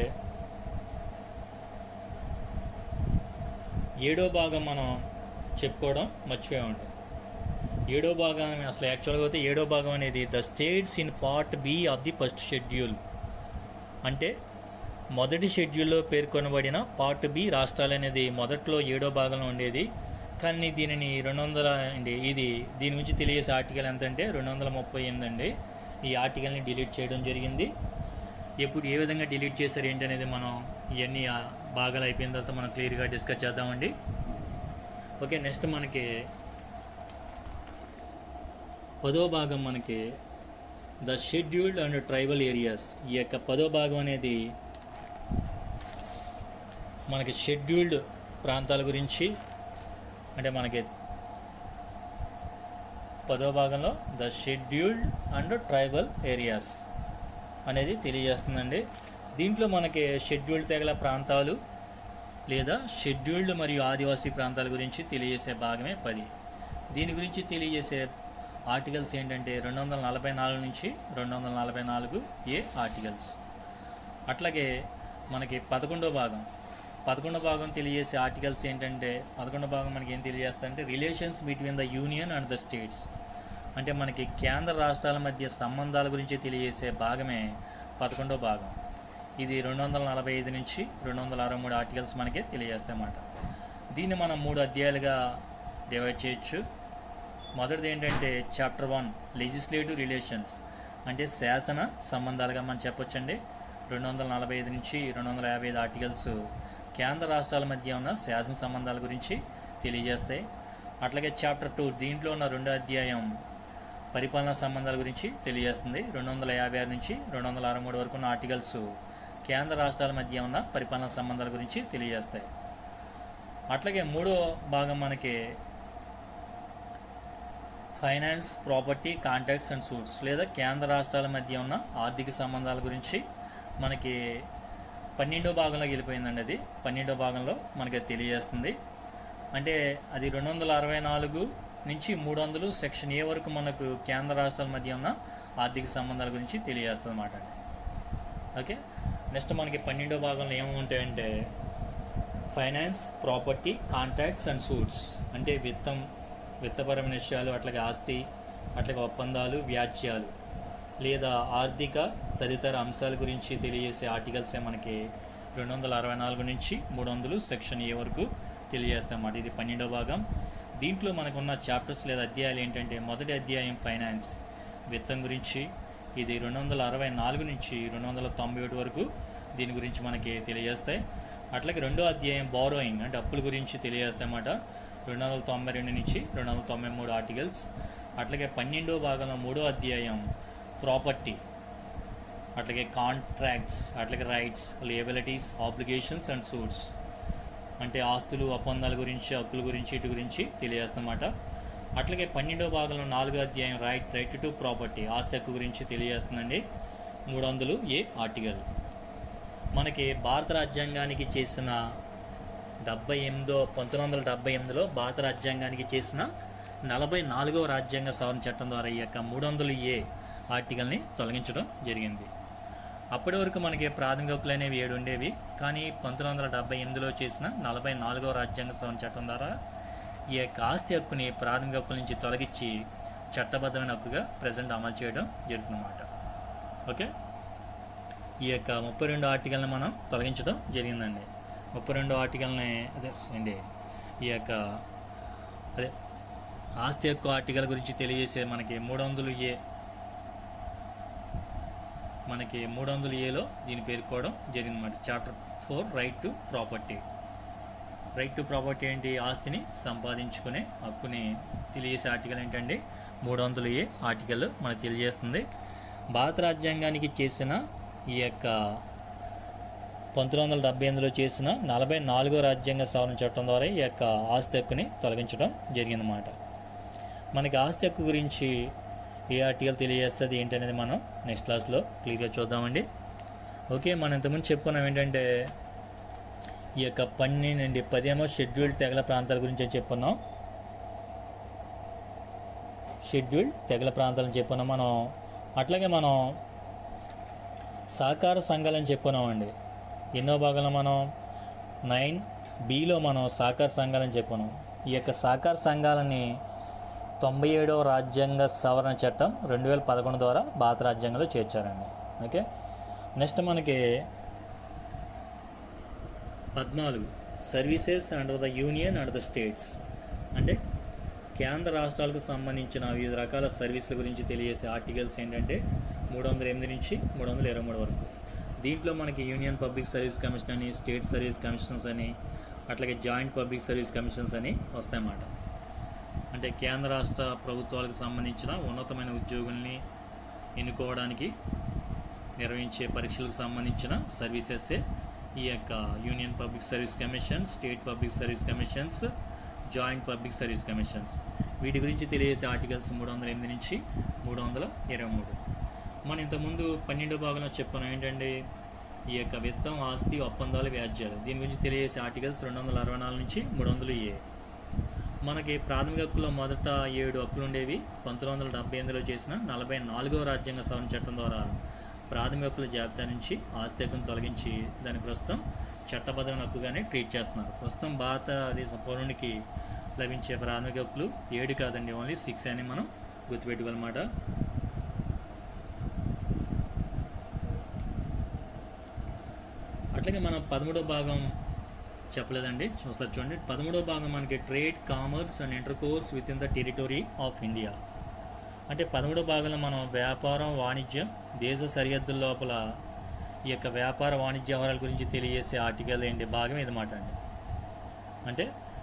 ఏడో భాగం మనం చెప్పుకోవడం మర్చిపోయామండి ఏడో భాగం అసలు యాక్చువల్గా అయితే ఏడో భాగం అనేది the states in part B of the first schedule అంటే మొదటి షెడ్యూల్లో పేర్కొనబడిన పార్ట్ బి రాష్ట్రాలు అనేది మొదట్లో ఏడో భాగంలో ఉండేది కానీ దీనిని రెండు వందల అండి ఇది దీని గురించి తెలియజేసే ఆర్టికల్ ఎంత అంటే రెండు వందల ముప్పై ఎనిమిది అండి ఈ ఆర్టికల్ని డిలీట్ చేయడం జరిగింది ఎప్పుడు ఏ విధంగా డిలీట్ చేశారు ఏంటనేది మనం ఇవన్నీ ఆ భాగాలు అయిపోయిన తర్వాత మనం క్లియర్గా డిస్కస్ చేద్దామండి ఓకే నెక్స్ట్ మనకి పదో భాగం మనకి the scheduled and tribal areas ఈ యొక్క పదో భాగం అనేది మనకి షెడ్యూల్డ్ ప్రాంతాల గురించి అంటే మనకి పదో భాగంలో the scheduled and tribal areas అనేది తెలియజేస్తుందండి దీంట్లో మనకి షెడ్యూల్డ్ తెగల ప్రాంతాలు లేదా షెడ్యూల్డ్ మరియు ఆదివాసీ ప్రాంతాల గురించి తెలియజేసే భాగమే పది దీని గురించి తెలియజేసే ఆర్టికల్స్ ఏంటంటే రెండు వందల నలభై నాలుగు నుంచి రెండు వందల నలభై నాలుగు ఏ ఆర్టికల్స్ అట్లాగే మనకి పదకొండో భాగం పదకొండో భాగం తెలియజేసే ఆర్టికల్స్ ఏంటంటే పదకొండో భాగం మనకి ఏం తెలియజేస్తారంటే relations between the union and the states అంటే మనకి కేంద్ర రాష్ట్రాల మధ్య సంబంధాల గురించి తెలియజేసే భాగమే పదకొండో భాగం ఇది రెండు వందల నలభై ఐదు నుంచి రెండు వందల అరవై మూడు ఆర్టికల్స్ మనకి తెలియజేస్తాయన్నమాట దీన్ని మనం మూడు అధ్యాయాలుగా డివైడ్ చేయొచ్చు మొదటిది ఏంటంటే చాప్టర్ వన్ లెజిస్లేటివ్ రిలేషన్స్ అంటే శాసన సంబంధాలుగా మనం చెప్పొచ్చండి రెండు వందల నలభై ఐదు నుంచి రెండు వందల యాభై ఐదు ఆర్టికల్స్ కేంద్ర రాష్ట్రాల మధ్య ఉన్న శాసన సంబంధాల గురించి తెలియజేస్తాయి అట్లాగే చాప్టర్ టూ దీంట్లో ఉన్న రెండో అధ్యాయం పరిపాలనా సంబంధాల గురించి తెలియజేస్తుంది రెండు వందల యాభై ఆరు నుంచి రెండు వందల అరవై మూడు వరకు ఉన్న ఆర్టికల్స్ కేంద్ర రాష్ట్రాల మధ్య ఉన్న పరిపాలనా సంబంధాల గురించి తెలియజేస్తాయి అట్లాగే మూడో భాగం మనకి finance property contacts and suits లేదా కేంద్ర రాష్ట్రాల మధ్య ఉన్న ఆర్థిక సంబంధాల గురించి మనకి పన్నెండో భాగంలో వెళ్ళిపోయిందండి అది పన్నెండో భాగంలో మనకి అది తెలియజేస్తుంది అంటే అది రెండు వందల అరవై నాలుగు నుంచి మూడు వందలు సెక్షన్ ఏ వరకు మనకు కేంద్ర రాష్ట్రాల మధ్య ఉన్న ఆర్థిక సంబంధాల గురించి తెలియజేస్తుంది అన్నమాట అండి ఓకే నెక్స్ట్ మనకి పన్నెండో భాగంలో ఏముంటాయంటే finance property contracts and suits అంటే విత్తం విత్తపరమైన విషయాలు అట్లాగే ఆస్తి అట్లాగే ఒప్పందాలు వ్యాజ్యాలు లేదా ఆర్థిక తదితర అంశాల గురించి తెలియజేసే ఆర్టికల్సే మనకి రెండు వందల అరవై నాలుగు నుంచి మూడు వందలు సెక్షన్ ఏ వరకు తెలియజేస్తామన్నమాట ఇది పన్నెండో భాగం దీంట్లో మనకున్న చాప్టర్స్ లేదా అధ్యాయాలు ఏంటంటే మొదటి అధ్యాయం ఫైనాన్స్ విత్తం గురించి ఇది రెండు వందల అరవై నాలుగు నుంచి రెండు వందల తొంభై ఒకటి వరకు దీని గురించి మనకి తెలియజేస్తాయి అట్లాగే రెండో అధ్యాయం బారోయింగ్ అంటే అప్పుల గురించి తెలియజేస్తాయన్నమాట రెండు వందల తొంభై రెండు నుంచి రెండు వందల తొంభై మూడు ఆర్టికల్స్ అట్లాగే పన్నెండో భాగంలో మూడో అధ్యాయం ప్రాపర్టీ అట్లాగే కాంట్రాక్ట్స్ అట్లాగే rights liabilities obligations and suits అంటే ఆస్తులు ఒప్పందాల గురించి హక్కుల గురించి ఇటు గురించి తెలియజేస్తామాట అట్లాగే పన్నెండో భాగంలో నాలుగో అధ్యాయం రైట్ రైట్ టు ప్రాపర్టీ ఆస్తి హక్కు గురించి తెలియజేస్తుందండి మూడు వందలు ఏ ఆర్టికల్ మనకి భారత రాజ్యాంగానికి చేసిన డెబ్బై ఎనిమిదో పంతొమ్మిది వందల డెబ్బై ఎనిమిదిలో భారత రాజ్యాంగానికి చేసిన నలభై నాలుగవ రాజ్యాంగ సవరణ చట్టం ద్వారా ఈ యొక్క మూడు వందలు ఏ ఆర్టికల్ని తొలగించడం జరిగింది అప్పటి వరకు మనకి ప్రాథమిక హక్కులు అనేవి ఏడు ఉండేవి కానీ పంతొమ్మిది వందల డెబ్బై ఎనిమిదిలో చేసిన నలభై నాలుగవ రాజ్యాంగ సవరణ చట్టం ద్వారా ఈ యొక్క ఆస్తి హక్కుని ప్రాథమిక హక్కుల నుంచి తొలగించి చట్టబద్ధమైన హక్కుగా ప్రజెంట్ అమలు చేయడం జరుగుతుందన్నమాట ఓకే ఈ యొక్క ముప్పై రెండు ఆర్టికల్ని మనం తొలగించడం జరిగిందండి ముప్పై రెండు ఆర్టికల్ని అదే అండి ఈ యొక్క అదే ఆస్తి హక్కు ఆర్టికల్ గురించి తెలియజేసే మనకి మూడు వందలు ఏ మనకి మూడు వందల ఏలో దీని పేర్కోవడం జరిగిందన్నమాట chapter four right to property right to property ఏంటి ఆస్తిని సంపాదించుకునే హక్కుని తెలియజేసే ఆర్టికల్ ఏంటండి మూడు వందల ఏ ఆర్టికల్ మనకు తెలియజేస్తుంది భారత రాజ్యాంగానికి చేసిన ఈ యొక్క పంతొమ్మిది వందల డెబ్బై ఎనిమిదిలో చేసిన నలభై నాలుగో రాజ్యాంగ సవరణ చట్టం ద్వారా ఈ యొక్క ఆస్తి హక్కుని తొలగించడం జరిగిందన్నమాట మనకి ఆస్తి హక్కు గురించి ఏ ఆర్టికల్ తెలియజేస్తుంది ఏంటనేది మనం నెక్స్ట్ క్లాస్లో క్లియర్గా చూద్దామండి ఓకే మనం ఇంతకుముందు చెప్పుకున్నాం ఏంటంటే ఈ యొక్క పన్నెండు పదేమో షెడ్యూల్డ్ తెగల ప్రాంతాల గురించి అని చెప్పుకున్నాం షెడ్యూల్డ్ తెగల ప్రాంతాలని చెప్పుకున్నాం మనం అట్లాగే మనం సహకార సంఘాలని చెప్పుకున్నామండి ఎన్నో భాగంలో మనం నైన్ బిలో మనం సహకార సంఘాలని చెప్పుకున్నాం ఈ యొక్క సహకార సంఘాలని తొంభై ఏడవ రాజ్యాంగ సవరణ చట్టం రెండు వేల పదకొండు ద్వారా భారత రాజ్యాంగంలో చేర్చారండి ఓకే నెక్స్ట్ మనకి పద్నాలుగు services under the union and the states అంటే కేంద్ర రాష్ట్రాలకు సంబంధించిన వివిధ రకాల సర్వీసుల గురించి తెలియజేసే ఆర్టికల్స్ ఏంటంటే మూడు వందల ఎనిమిది నుంచి మూడు వందల ఇరవై మూడు వరకు దీంట్లో మనకి యూనియన్ పబ్లిక్ సర్వీస్ కమిషన్ అని స్టేట్ సర్వీస్ కమిషన్స్ అని అట్లాగే జాయింట్ పబ్లిక్ సర్వీస్ కమిషన్స్ అని వస్తాయన్నమాట అంటే కేంద్ర రాష్ట్ర ప్రభుత్వాలకు సంబంధించిన ఉన్నతమైన ఉద్యోగుల్ని ఎన్నుకోవడానికి నిర్వహించే పరీక్షలకు సంబంధించిన సర్వీసెస్సే ఈ యొక్క Union Public service Commission state public service commissions joint public service commissions వీటి గురించి తెలియజేసే ఆర్టికల్స్ మూడు వందల ఎనిమిది నుంచి మూడు వందల ఇరవై మూడు మనం ఇంతకుముందు పన్నెండో భాగంలో చెప్పుకున్నాం ఏంటంటే ఈ యొక్క విత్తం ఆస్తి ఒప్పందాలు వ్యాజ్యాలు దీని గురించి తెలియజేసే ఆర్టికల్స్ రెండు వందల అరవై నాలుగు నుంచి మూడు వందలు ఏ మనకి ప్రాథమిక హక్కుల్లో మొదట ఏడు హక్కులు ఉండేవి పంతొమ్మిది వందల డెబ్బై ఎనిమిదిలో చేసిన నలభై నాలుగవ రాజ్యాంగ సవరణ చట్టం ద్వారా ప్రాథమిక హక్కుల జాబితా నుంచి ఆస్తి హక్కును తొలగించి దాని ప్రస్తుతం చట్టబద్ధమైన హక్కుగానే ట్రీట్ చేస్తున్నారు ప్రస్తుతం భారతదేశ పౌరునికి లభించే ప్రాథమిక హక్కులు ఏడు కాదండి ఓన్లీ సిక్స్ అని మనం గుర్తుపెట్టుకోవాలన్నమాట అట్లాగే మనం పదమూడో భాగం చెప్పలేదండి ఒకసారి చూడండి పదమూడో భాగం మనకి trade commerce and intercourse with in the territory of India అంటే పదమూడో భాగంలో మనం వ్యాపారం వాణిజ్యం దేశ సరిహద్దుల లోపల ఈ యొక్క వ్యాపార వాణిజ్య వ్యవహారాల గురించి తెలియజేసే ఆర్టికల్ ఏంటి భాగం ఇదన్నమాట అండి అంటే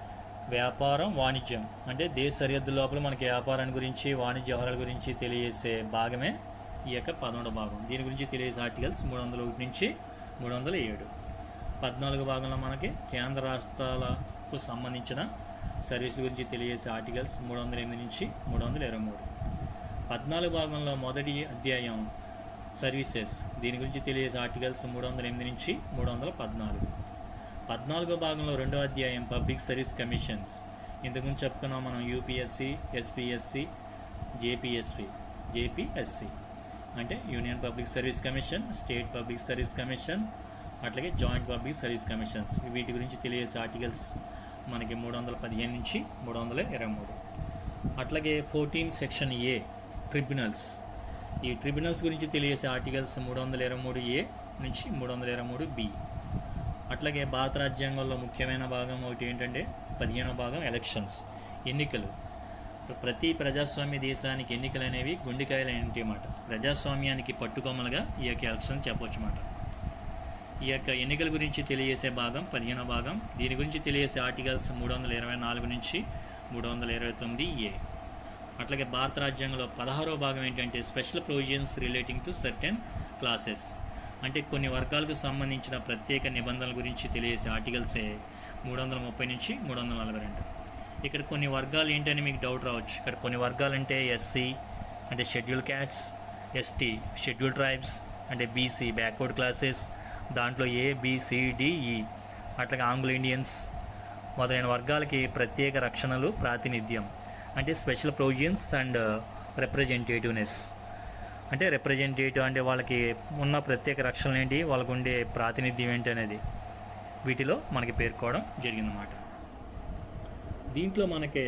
వ్యాపారం వాణిజ్యం అంటే దేశ సరిహద్దు లోపల మనకి వ్యాపారాన్ని గురించి వాణిజ్య వ్యవహారాల గురించి తెలియజేసే భాగమే ఈ యొక్క పదమూడవ భాగం దీని గురించి తెలియజేసే ఆర్టికల్స్ మూడు వందల ఒకటి నుంచి మూడు వందల ఏడు పద్నాలుగు భాగంలో మనకి కేంద్ర రాష్ట్రాలకు సంబంధించిన సర్వీసుల గురించి తెలియజేసే ఆర్టికల్స్ మూడు వందల ఎనిమిది నుంచి మూడు వందల ఇరవై మూడు పద్నాలుగు భాగంలో మొదటి అధ్యాయం సర్వీసెస్ దీని గురించి తెలియజేసే ఆర్టికల్స్ మూడు వందల ఎనిమిది నుంచి మూడు వందల పద్నాలుగు పద్నాలుగో భాగంలో రెండో అధ్యాయం పబ్లిక్ సర్వీస్ కమిషన్స్ ఇంతకుముందు చెప్పుకున్నాం మనం యూపీఎస్సి ఎస్పీఎస్సి జేపీఎస్పి జేపీఎస్సి అంటే Union Public service Commission state public service commission అట్లాగే జాయింట్ పబ్లిక్ సర్వీస్ కమిషన్స్ వీటి గురించి తెలియజేసే ఆర్టికల్స్ మనకి మూడు వందల పదిహేను నుంచి మూడు వందల ఇరవై మూడు అట్లాగే ఫోర్టీన్ సెక్షన్ ఏ ట్రిబ్యునల్స్ ఈ ట్రిబ్యునల్స్ గురించి తెలియజేసే ఆర్టికల్స్ మూడు వందల ఇరవై మూడు ఏ నుంచి మూడు వందల ఇరవై మూడు బి అట్లాగే భారత రాజ్యాంగంలో ముఖ్యమైన భాగం ఒకటి ఏంటంటే పదిహేనో భాగం ఎలక్షన్స్ ఎన్నికలు ప్రతి ప్రజాస్వామ్య దేశానికి ఎన్నికలు అనేవి గుండెకాయలు ఏంటి అన్నమాట ప్రజాస్వామ్యానికి పట్టుకొమ్మలుగా ఈ యొక్క ఎలక్షన్ చెప్పవచ్చు అన్నమాట ఈ యొక్క ఎన్నికల గురించి తెలియజేసే భాగం పదిహేనో భాగం దీని గురించి తెలియజేసే ఆర్టికల్స్ మూడు వందల ఇరవై నాలుగు నుంచి మూడు వందల ఇరవై తొమ్మిది ఏ అట్లాగే భారత రాజ్యాంగంలో పదహారో భాగం ఏంటంటే special provisions relating to certain classes అంటే కొన్ని వర్గాలకు సంబంధించిన ప్రత్యేక నిబంధనల గురించి తెలియజేసే ఆర్టికల్సే మూడు వందల ముప్పై నుంచి మూడు వందల నలభై రెండు ఇక్కడ కొన్ని వర్గాలు ఏంటని మీకు డౌట్ రావచ్చు ఇక్కడ కొన్ని వర్గాలు అంటే ఎస్సీ అంటే schedule castes ST schedule tribes అంటే బీసీ బ్యాక్వర్డ్ క్లాసెస్ దాంట్లో ఏ బిసిడిఈ అట్లాగే ఆంగ్లో ఇండియన్స్ మొదలైన వర్గాలకి ప్రత్యేక రక్షణలు ప్రాతినిధ్యం అంటే స్పెషల్ ప్రొవిజన్స్ అండ్ రిప్రజెంటేటివ్నెస్ అంటే రిప్రజెంటేటివ్ అంటే వాళ్ళకి ఉన్న ప్రత్యేక రక్షణలు ఏంటి వాళ్ళకు ఉండే ప్రాతినిధ్యం ఏంటి అనేది వీటిలో మనకి పేర్కోవడం జరిగిందన్నమాట దీంట్లో మనకి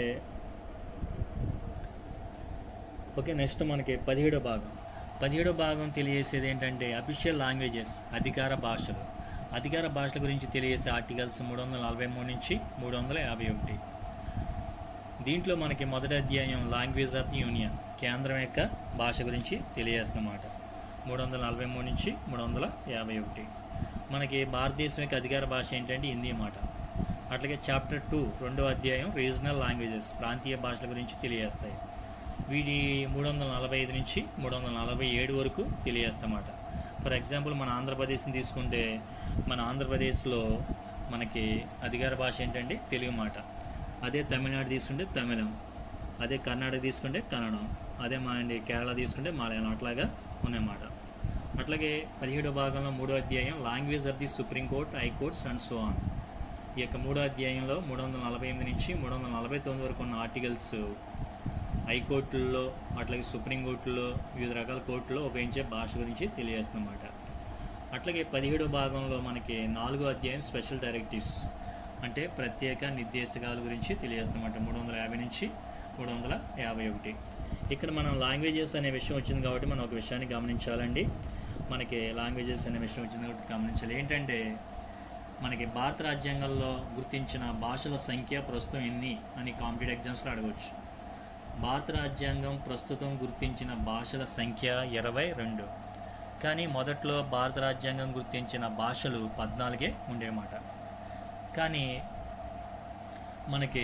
ఓకే నెక్స్ట్ మనకి పదిహేడో భాగం పదిహేడో భాగం తెలియజేసేది ఏంటంటే అఫీషియల్ లాంగ్వేజెస్ అధికార భాషలు అధికార భాషల గురించి తెలియజేసే ఆర్టికల్స్ మూడు వందల నలభై మూడు నుంచి మూడు వందల యాభై ఒకటి దీంట్లో మనకి మొదటి అధ్యాయం లాంగ్వేజ్ ఆఫ్ ది యూనియన్ కేంద్రం యొక్క భాష గురించి తెలియజేస్తున్నమాట మూడు వందల నలభై మూడు నుంచి మూడు వందల యాభై ఒకటి మనకి భారతదేశం యొక్క అధికార భాష ఏంటంటే హిందీ మాట అట్లాగే చాప్టర్ టూ రెండో అధ్యాయం రీజనల్ లాంగ్వేజెస్ ప్రాంతీయ భాషల గురించి తెలియజేస్తాయి వీటి మూడు వందల నలభై ఐదు నుంచి మూడు వందల నలభై ఏడు వరకు తెలియజేస్తామాట ఫర్ ఎగ్జాంపుల్ మన ఆంధ్రప్రదేశ్ని తీసుకుంటే మన ఆంధ్రప్రదేశ్లో మనకి అధికార భాష ఏంటంటే తెలుగు మాట అదే తమిళనాడు తీసుకుంటే తమిళం అదే కర్ణాటక తీసుకుంటే కన్నడం అదే మా కేరళ తీసుకుంటే మలయాళం అట్లాగా ఉన్నమాట అట్లాగే పదిహేడో భాగంలో మూడో అధ్యాయం language of the supreme court high courts and so on ఈ యొక్క మూడో అధ్యాయంలో మూడు వందల నలభై ఎనిమిది నుంచి మూడు వందల నలభై తొమ్మిది వరకు ఉన్న ఆర్టికల్స్ హైకోర్టుల్లో అట్లాగే సుప్రీంకోర్టులో వివిధ రకాల కోర్టులో ఉపయోగించే భాష గురించి తెలియజేస్తున్నమాట అట్లాగే పదిహేడో భాగంలో మనకి నాలుగో అధ్యాయం స్పెషల్ డైరెక్టివ్స్ అంటే ప్రత్యేక నిర్దేశకాల గురించి తెలియజేస్తున్నమాట మూడు వందల యాభై నుంచి మూడు వందల యాభై ఒకటి ఇక్కడ మనం లాంగ్వేజెస్ అనే విషయం వచ్చింది కాబట్టి మనం ఒక విషయాన్ని గమనించాలండి మనకి లాంగ్వేజెస్ అనే విషయం వచ్చింది కాబట్టి గమనించాలి ఏంటంటే మనకి భారత రాజ్యాంగంలో గుర్తించిన భాషల సంఖ్య ప్రస్తుతం ఎన్ని అని కాంపిటేటివ్ ఎగ్జామ్స్లో అడగవచ్చు భారత రాజ్యాంగం ప్రస్తుతం గుర్తించిన భాషల సంఖ్య ఇరవై రెండు కానీ మొదట్లో భారత రాజ్యాంగం గుర్తించిన భాషలు పద్నాలుగే ఉండేమాట కానీ మనకి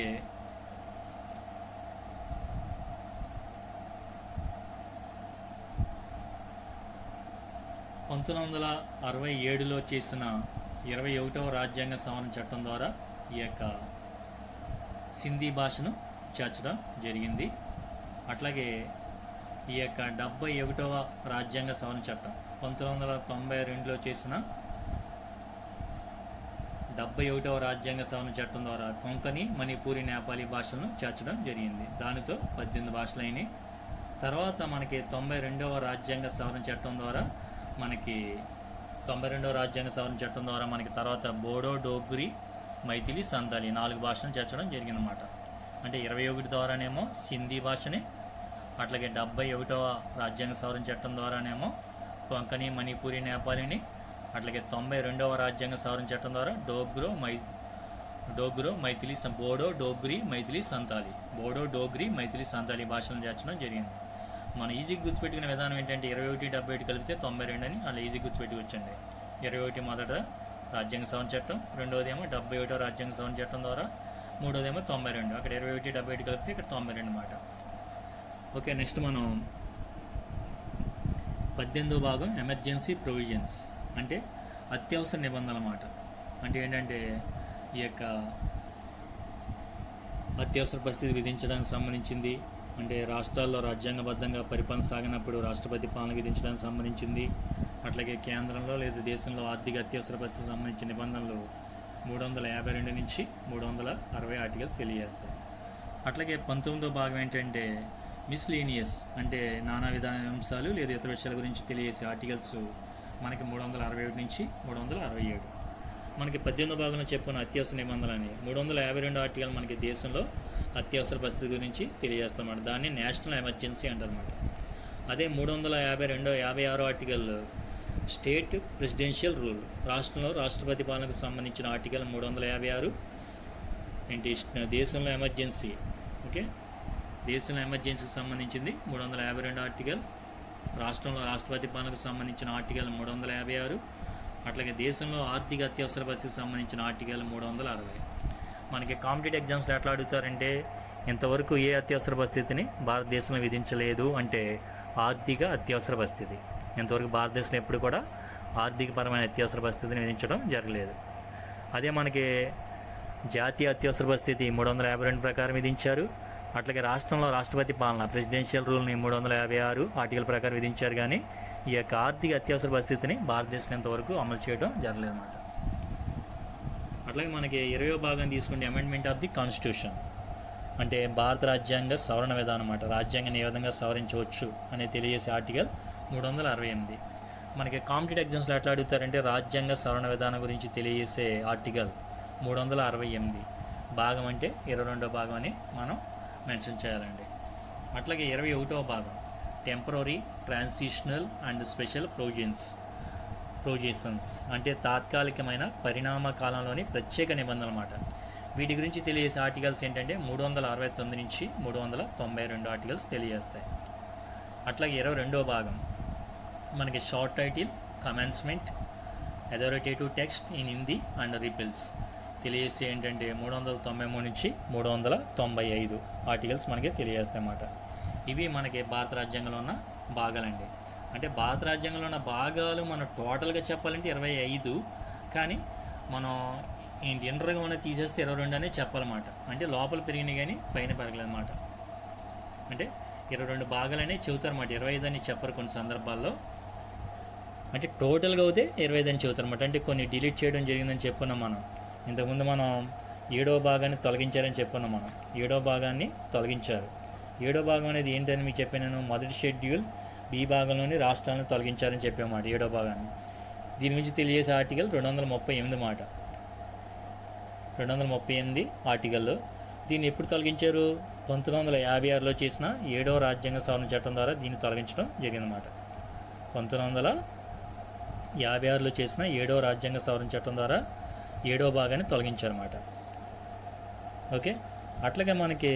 పంతొమ్మిది వందల అరవై ఏడులో చేసిన ఇరవై ఒకటవ రాజ్యాంగ సవరణ చట్టం ద్వారా ఈ యొక్క సింధీ భాషను చేర్చడం జరిగింది అట్లాగే ఈ యొక్క డెబ్బై ఒకటవ రాజ్యాంగ సవరణ చట్టం పంతొమ్మిది వందల తొంభై రెండులో చేసిన డెబ్బై ఒకటవ రాజ్యాంగ సవరణ చట్టం ద్వారా కొంకణి మణిపూరి నేపాలీ భాషలను చేర్చడం జరిగింది దానితో పద్దెనిమిది భాషలు అయినాయి తర్వాత మనకి తొంభై రెండవ రాజ్యాంగ సవరణ చట్టం ద్వారా మనకి తొంభై రెండవ రాజ్యాంగ సవరణ చట్టం ద్వారా మనకి తర్వాత బోడో డోగ్రి మైథిలి సంతాలి నాలుగు భాషలను చేర్చడం జరిగిందన్నమాట అంటే ఇరవై ఒకటి ద్వారానేమో సింధీ భాషని అట్లాగే డెబ్బై ఒకటవ రాజ్యాంగ సవరణ చట్టం ద్వారానేమో కొంకణి మణిపూరి నేపాలిని అట్లాగే తొంభై రెండవ రాజ్యాంగ సవరణ చట్టం ద్వారా డోగ్రో మై డోగ్రో మైథిలి సం- బోడో డోగ్రి మైథిలి సంతాలి బోడో డోగ్రి మైథిలి సంతాలి భాషలను చేర్చడం జరిగింది మన ఈజీ గుర్తుపెట్టుకునే విధానం ఏంటంటే ఇరవై ఒకటి డెబ్బై ఒకటి కలిపితే తొంభై రెండు అని అలా ఈజీ గుర్తుపెట్టి వచ్చండి ఇరవై ఒకటి మొదట రాజ్యాంగ సవరణ చట్టం రెండవది ఏమో డెబ్బై ఒకటో రాజ్యాంగ సవరణ చట్టం ద్వారా మూడోదేమో తొంభై రెండు అక్కడ ఇరవై ఒకటి డెబ్బై ఒకటి కలిపితే ఇక్కడ తొంభై రెండు మాట ఓకే నెక్స్ట్ మనం పద్దెనిమిదో భాగం ఎమర్జెన్సీ ప్రొవిజన్స్ అంటే అత్యవసర నిబంధనల మాట అంటే ఏంటంటే ఈ యొక్క అత్యవసర పరిస్థితి విధించడానికి సంబంధించింది అంటే రాష్ట్రాల్లో రాజ్యాంగబద్ధంగా పరిపాలన సాగినప్పుడు రాష్ట్రపతి పాలన విధించడానికి సంబంధించింది అట్లాగే కేంద్రంలో లేదా దేశంలో ఆర్థిక అత్యవసర పరిస్థితికి సంబంధించిన నిబంధనలు మూడు వందల యాభై రెండు నుంచి మూడు వందల అరవై ఆర్టికల్స్ తెలియజేస్తాయి అట్లాగే పంతొమ్మిదో భాగం ఏంటంటే మిస్లీనియస్ అంటే నానా విధ అంశాలు లేదా ఇతర విషయాల గురించి తెలియజేసే ఆర్టికల్స్ మనకి మూడు వందల అరవై ఒకటి నుంచి మూడు వందల అరవై ఏడు మనకి పద్దెనిమిదో భాగంలో చెప్పిన అత్యవసర నిబంధనలని మూడు వందల యాభై రెండు ఆర్టికల్ మనకి దేశంలో అత్యవసర పరిస్థితి గురించి తెలియజేస్తామన్నమాట దాన్ని నేషనల్ ఎమర్జెన్సీ అంటారన్నమాట అదే మూడు వందల యాభై రెండో యాభై ఆరో ఆర్టికల్ స్టేట్ ప్రెసిడెన్షియల్ రూల్ రాష్ట్రంలో రాష్ట్రపతి పాలనకు సంబంధించిన ఆర్టికల్ మూడు వందల యాభై ఆరు ఏంటి దేశంలో ఎమర్జెన్సీ ఓకే దేశంలో ఎమర్జెన్సీకి సంబంధించింది మూడు వందల యాభై రెండు ఆర్టికల్ రాష్ట్రంలో రాష్ట్రపతి పాలనకు సంబంధించిన ఆర్టికల్ మూడు వందల యాభై ఆరు అట్లాగే దేశంలో ఆర్థిక అత్యవసర పరిస్థితికి సంబంధించిన ఆర్టికల్ మూడు వందల అరవై మనకి కాంపిటేటివ్ ఎగ్జామ్స్లో ఎట్లా అడుగుతారంటే ఇంతవరకు ఏ అత్యవసర పరిస్థితిని భారతదేశంలో విధించలేదు అంటే ఆర్థిక అత్యవసర పరిస్థితి ఇంతవరకు భారతదేశంలో ఎప్పుడు కూడా ఆర్థికపరమైన అత్యవసర పరిస్థితిని విధించడం జరగలేదు అదే మనకి జాతీయ అత్యవసర పరిస్థితి మూడు వందల యాభై రెండు ప్రకారం విధించారు అట్లాగే రాష్ట్రంలో రాష్ట్రపతి పాలన ప్రెసిడెన్షియల్ రూల్ని మూడు వందల యాభై ఆరు ఆర్టికల్ ప్రకారం విధించారు కానీ ఈ యొక్క ఆర్థిక అత్యవసర పరిస్థితిని భారతదేశం ఇంతవరకు అమలు చేయడం జరగలేదు అన్నమాట అట్లాగే మనకి ఇరవయో భాగం తీసుకుంటే అమెండ్మెంట్ ఆఫ్ ది కాన్స్టిట్యూషన్ అంటే భారత రాజ్యాంగ సవరణ విధానం అన్నమాట రాజ్యాంగాన్ని ఏ విధంగా సవరించవచ్చు అనేది తెలియజేసే ఆర్టికల్ మూడు వందల అరవై ఎనిమిది మనకి కాంపిటేటివ్ ఎగ్జామ్స్లో ఎట్లా అడుగుతారంటే రాజ్యాంగ సవరణ విధానం గురించి తెలియజేసే ఆర్టికల్ మూడు వందల అరవై ఎనిమిది భాగం అంటే ఇరవై రెండో భాగం అని మనం మెన్షన్ చేయాలండి అట్లాగే ఇరవై ఒకటవ భాగం temporary transitional and special provisions provisions అంటే తాత్కాలికమైన పరిణామ కాలంలోని ప్రత్యేక నిబంధనలు అన్నమాట వీటి గురించి తెలియజేసే ఆర్టికల్స్ ఏంటంటే మూడు వందల అరవై తొమ్మిది నుంచి మూడు వందల తొంభై రెండు ఆర్టికల్స్ తెలియజేస్తాయి అట్లాగే ఇరవై రెండవ భాగం మనకి short title commencement authoritative text in Hindi and repeals తెలియజేస్తే ఏంటంటే మూడు వందల తొంభై మూడు నుంచి మూడు వందల తొంభై ఐదు ఆర్టికల్స్ మనకి తెలియజేస్తాయి అన్నమాట ఇవి మనకి భారత రాజ్యాంగంలో ఉన్న భాగాలండి అంటే భారత రాజ్యాంగంలో ఉన్న భాగాలు మనం టోటల్గా చెప్పాలంటే ఇరవై ఐదు కానీ మనం ఏంటి ఇంటర్గా ఉన్న తీసేస్తే ఇరవై రెండు అనే చెప్పాలన్నమాట అంటే లోపల పెరిగినాయి కానీ పైన పెరగలేదన్నమాట అంటే ఇరవై రెండు భాగాలనే చెబుతారన్నమాట ఇరవై ఐదు అని చెప్పరు కొన్ని సందర్భాల్లో అంటే టోటల్గా అయితే ఇరవై ఐదు అని చెబుతారన్నమాట అంటే కొన్ని డిలీట్ చేయడం జరిగిందని చెప్పుకున్నాం మనం ఇంతకుముందు మనం ఏడవ భాగాన్ని తొలగించారని చెప్పుకున్నాం మనం ఏడవ భాగాన్ని తొలగించారు ఏడో భాగం అనేది ఏంటని మీకు చెప్పాను మొదటి షెడ్యూల్ బి భాగంలోని రాష్ట్రాలను తొలగించారని చెప్పామాట ఏడో భాగాన్ని దీని గురించి తెలియజేసే ఆర్టికల్ రెండు వందల ముప్పై ఎనిమిది మాట రెండు వందల ముప్పై ఎనిమిది ఆర్టికల్లో దీన్ని ఎప్పుడు తొలగించారు పంతొమ్మిది వందల యాభై ఆరులో చేసిన ఏడో రాజ్యాంగ సవరణ చట్టం ద్వారా దీన్ని తొలగించడం జరిగిందన్నమాట పంతొమ్మిది వందల యాభై ఆరులో చేసిన ఏడో రాజ్యాంగ సవరణ చట్టం ద్వారా ఏడో భాగాన్ని తొలగించారన్నమాట ఓకే అట్లాగే మనకి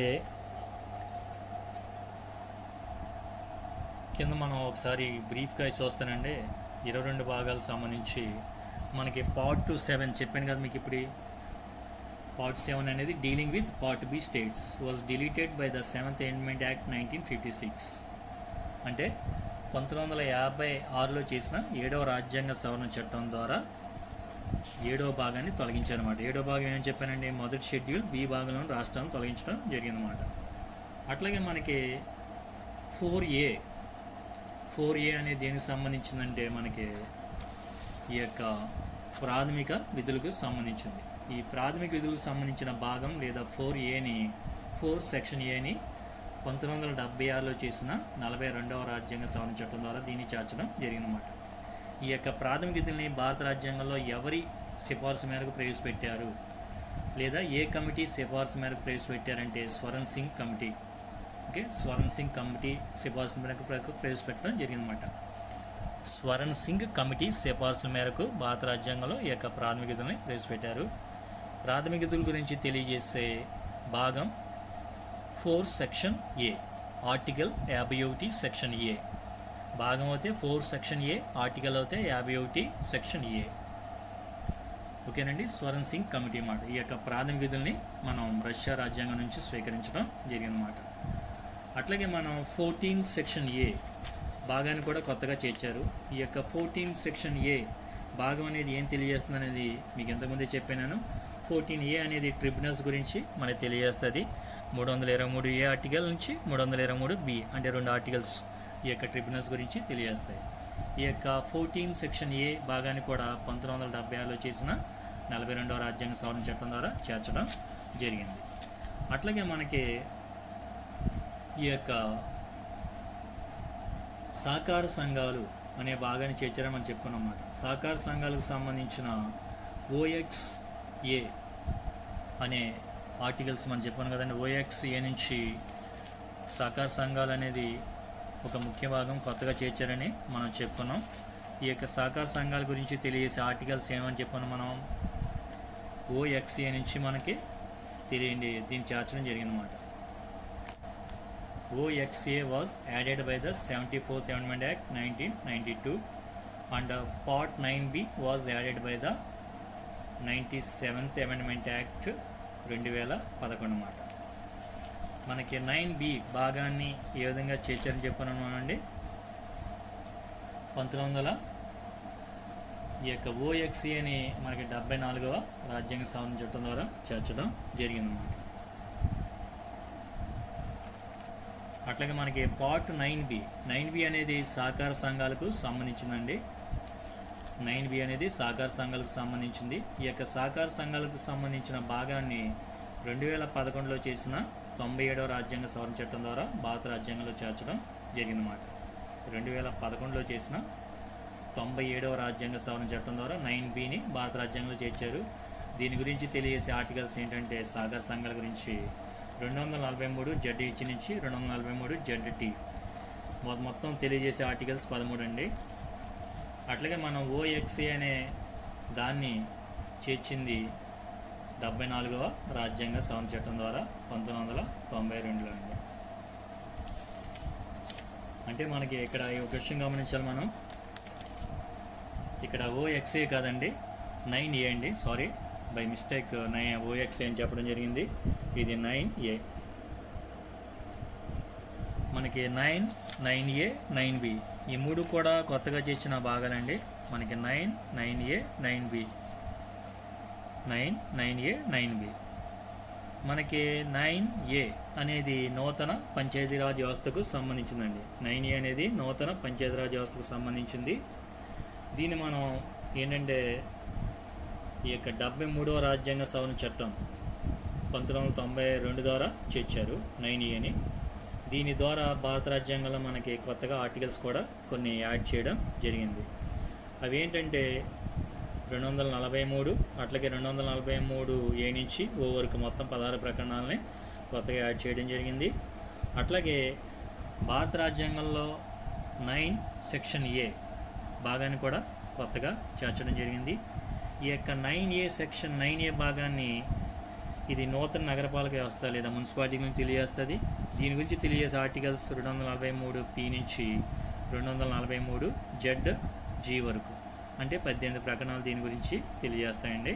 కింద మనం ఒకసారి బ్రీఫ్గా చూస్తానండి ఇరవై రెండు భాగాలకు సంబంధించి మనకి పార్ట్ టు సెవెన్ చెప్పాను కదా మీకు ఇప్పుడు పార్ట్ సెవెన్ అనేది dealing with part B states was deleted by the seventh amendment act nineteen fifty six అంటే పంతొమ్మిది వందల యాభై ఆరులో చేసిన ఏడవ రాజ్యాంగ సవరణ చట్టం ద్వారా ఏడవ భాగాన్ని తొలగించారన్నమాట ఏడవ భాగం ఏమని చెప్పానండి మొదటి షెడ్యూల్ బి భాగంలోని రాష్ట్రాలను తొలగించడం జరిగిందన్నమాట అట్లాగే మనకి ఫోర్ ఏ ఫోర్ ఏ అనేది దేనికి సంబంధించిందంటే మనకి ఈ యొక్క ప్రాథమిక విధులకు సంబంధించింది ఈ ప్రాథమిక విధులకు సంబంధించిన భాగం లేదా ఫోర్ ఏని ఫోర్ సెక్షన్ ఏని పంతొమ్మిది వందల డెబ్బై ఆరులో చేసిన నలభై రెండవ రాజ్యాంగ సవరణ చట్టం ద్వారా దీన్ని చేర్చడం జరిగిందన్నమాట ఈ యొక్క ప్రాథమిక విధుల్ని భారత రాజ్యాంగంలో ఎవరి సిఫార్సు మేరకు ప్రవేశపెట్టారు లేదా ఏ కమిటీ సిఫార్సు మేరకు ప్రవేశపెట్టారంటే Swaran Singh committee okay Swaran Singh committee సిఫార్సు మేరకు ప్ర- ప్రవేశపెట్టడం జరిగిందన్నమాట స్వరణ్ సింగ్ కమిటీ సిఫార్సుల మేరకు భారత రాజ్యాంగంలో ఈ యొక్క ప్రాథమిక విధుల్ని ప్రవేశపెట్టారు ప్రాథమిక విధుల గురించి తెలియజేసే భాగం ఫోర్ సెక్షన్ ఏ ఆర్టికల్ యాభై ఒకటి సెక్షన్ ఏ భాగం అయితే ఫోర్ సెక్షన్ ఏ ఆర్టికల్ అయితే యాభై ఒకటి సెక్షన్ ఏ ఓకేనండి స్వరణ్ సింగ్ కమిటీ మాట ఈ యొక్క ప్రాథమిక విధుల్ని మనం రష్యా రాజ్యాంగం నుంచి స్వీకరించడం జరిగిందన్నమాట అట్లాగే మనం ఫోర్టీన్ సెక్షన్ ఏ భాగాన్ని కూడా కొత్తగా చేర్చారు ఈ యొక్క ఫోర్టీన్ సెక్షన్ ఏ భాగం అనేది ఏం తెలియజేస్తుంది అనేది మీకు ఇంతకుముందే చెప్పాను ఫోర్టీన్ ఏ అనేది ట్రిబ్యునల్స్ గురించి మనకి తెలియజేస్తుంది మూడు వందల ఇరవై మూడు ఏ ఆర్టికల్ నుంచి మూడు వందల ఇరవై మూడు బి అంటే రెండు ఆర్టికల్స్ ఈ యొక్క ట్రిబ్యునల్స్ గురించి తెలియజేస్తాయి ఈ యొక్క ఫోర్టీన్ సెక్షన్ ఏ భాగాన్ని కూడా పంతొమ్మిది వందల డెబ్బై ఆరులో చేసిన నలభై రెండవ రాజ్యాంగ సవరణ చట్టం ద్వారా చేర్చడం జరిగింది అట్లాగే మనకి ఈ యొక్క సహకార సంఘాలు అనే భాగాన్ని చేర్చారని మనం చెప్పుకున్నాం అన్నమాట సహకార సంఘాలకు సంబంధించిన ఓఎక్స్ ఏ అనే ఆర్టికల్స్ మనం చెప్పాను కదండి ఓఎక్స్ ఏ నుంచి సహకార సంఘాలు అనేది ఒక ముఖ్య భాగం కొత్తగా చేర్చారని మనం చెప్పుకున్నాం ఈ యొక్క సహకార సంఘాల గురించి తెలియజేసే ఆర్టికల్స్ ఏమని చెప్పాను మనం ఓఎక్స్ఏ నుంచి మనకి తెలియండి దీన్ని చేర్చడం జరిగిందన్నమాట OXA was added by the 74th Amendment Act 1992 and uh, Part 9B was added by the 97th Amendment Act రెండు వేల పదకొండు మాట మనకి నైన్ బి భాగాన్ని ఏ విధంగా చేర్చారని చెప్పానండి పంతొమ్మిది వందల ఈ యొక్క ఓఎక్సీ అని మనకి డెబ్బై నాలుగవ రాజ్యాంగ సవరణ చట్టం ద్వారా చేర్చడం జరిగిందన్నమాట అట్లాగే మనకి part nine B nine B అనేది సహకార సంఘాలకు సంబంధించిందండి నైన్ బి అనేది సహకార సంఘాలకు సంబంధించింది ఈ యొక్క సహకార సంఘాలకు సంబంధించిన భాగాన్ని రెండు వేల పదకొండులో చేసిన తొంభై ఏడవ రాజ్యాంగ సవరణ చట్టం ద్వారా భారత రాజ్యాంగంలో చేర్చడం జరిగిందన్నమాట రెండు వేల పదకొండులో చేసిన తొంభై ఏడవ రాజ్యాంగ సవరణ చట్టం ద్వారా నైన్ బిని భారత రాజ్యాంగంలో చేర్చారు దీని గురించి తెలియజేసే ఆర్టికల్స్ ఏంటంటే సహకార సంఘాల గురించి రెండు వందల నలభై మూడు జెడ్ ఇచ్చి నుంచి రెండు వందల నలభై మూడు జెడ్ టీ మొ- మొత్తం తెలియజేసే ఆర్టికల్స్ పదమూడు అండి అట్లాగే మనం ఓఎక్సీ అనే దాన్ని చేర్చింది డెబ్బై నాలుగవ రాజ్యాంగ సవరణ చట్టం ద్వారా పంతొమ్మిది వందల తొంభై రెండులో అండి అంటే మనకి ఇక్కడ ఈ ఒక విషయం గమనించాలి మనం ఇక్కడ ఓఎక్సే కాదండి నైన్ ఏ అండి సారీ బై మిస్టేక్ నైన్ ఓఎక్సే అని చెప్పడం జరిగింది ఇది నైన్ ఏ మనకి nine nine A nine B ఈ మూడు కూడా కొత్తగా చేసిన భాగాలండి మనకి nine nine A nine B nine nine A nine B మనకి నైన్ ఏ అనేది నూతన పంచాయతీరాజ్ వ్యవస్థకు సంబంధించిందండి నైన్ ఏ అనేది నూతన పంచాయతీరాజ్ వ్యవస్థకు సంబంధించింది దీన్ని మనం ఏంటంటే ఈ యొక్క డెబ్బై మూడవ రాజ్యాంగ సవరణ చట్టం పంతొమ్మిది వందల తొంభై రెండు ద్వారా చేర్చారు నైన్ ఏని దీని ద్వారా భారత రాజ్యాంగంలో మనకి కొత్తగా ఆర్టికల్స్ కూడా కొన్ని యాడ్ చేయడం జరిగింది అవి ఏంటంటే రెండు వందల నలభై మూడు అట్లాగే రెండు వందల నలభై మూడు ఏ నుంచి ఓ వరకు మొత్తం పదహారు ప్రకరణాలని కొత్తగా యాడ్ చేయడం జరిగింది అట్లాగే భారత రాజ్యాంగంలో నైన్ సెక్షన్ ఏ భాగాన్ని కూడా కొత్తగా చేర్చడం జరిగింది ఈ యొక్క nine A section nine A భాగాన్ని ఇది నూతన నగరపాలక వ్యవస్థ లేదా మున్సిపాలిటీ గురించి తెలియజేస్తుంది దీని గురించి తెలియజేసే ఆర్టికల్స్ రెండు వందల నలభై మూడు పి నుంచి రెండు వందల నలభై మూడు జెడ్ జీ వరకు అంటే పద్దెనిమిది ప్రకటనలు దీని గురించి తెలియజేస్తాయండి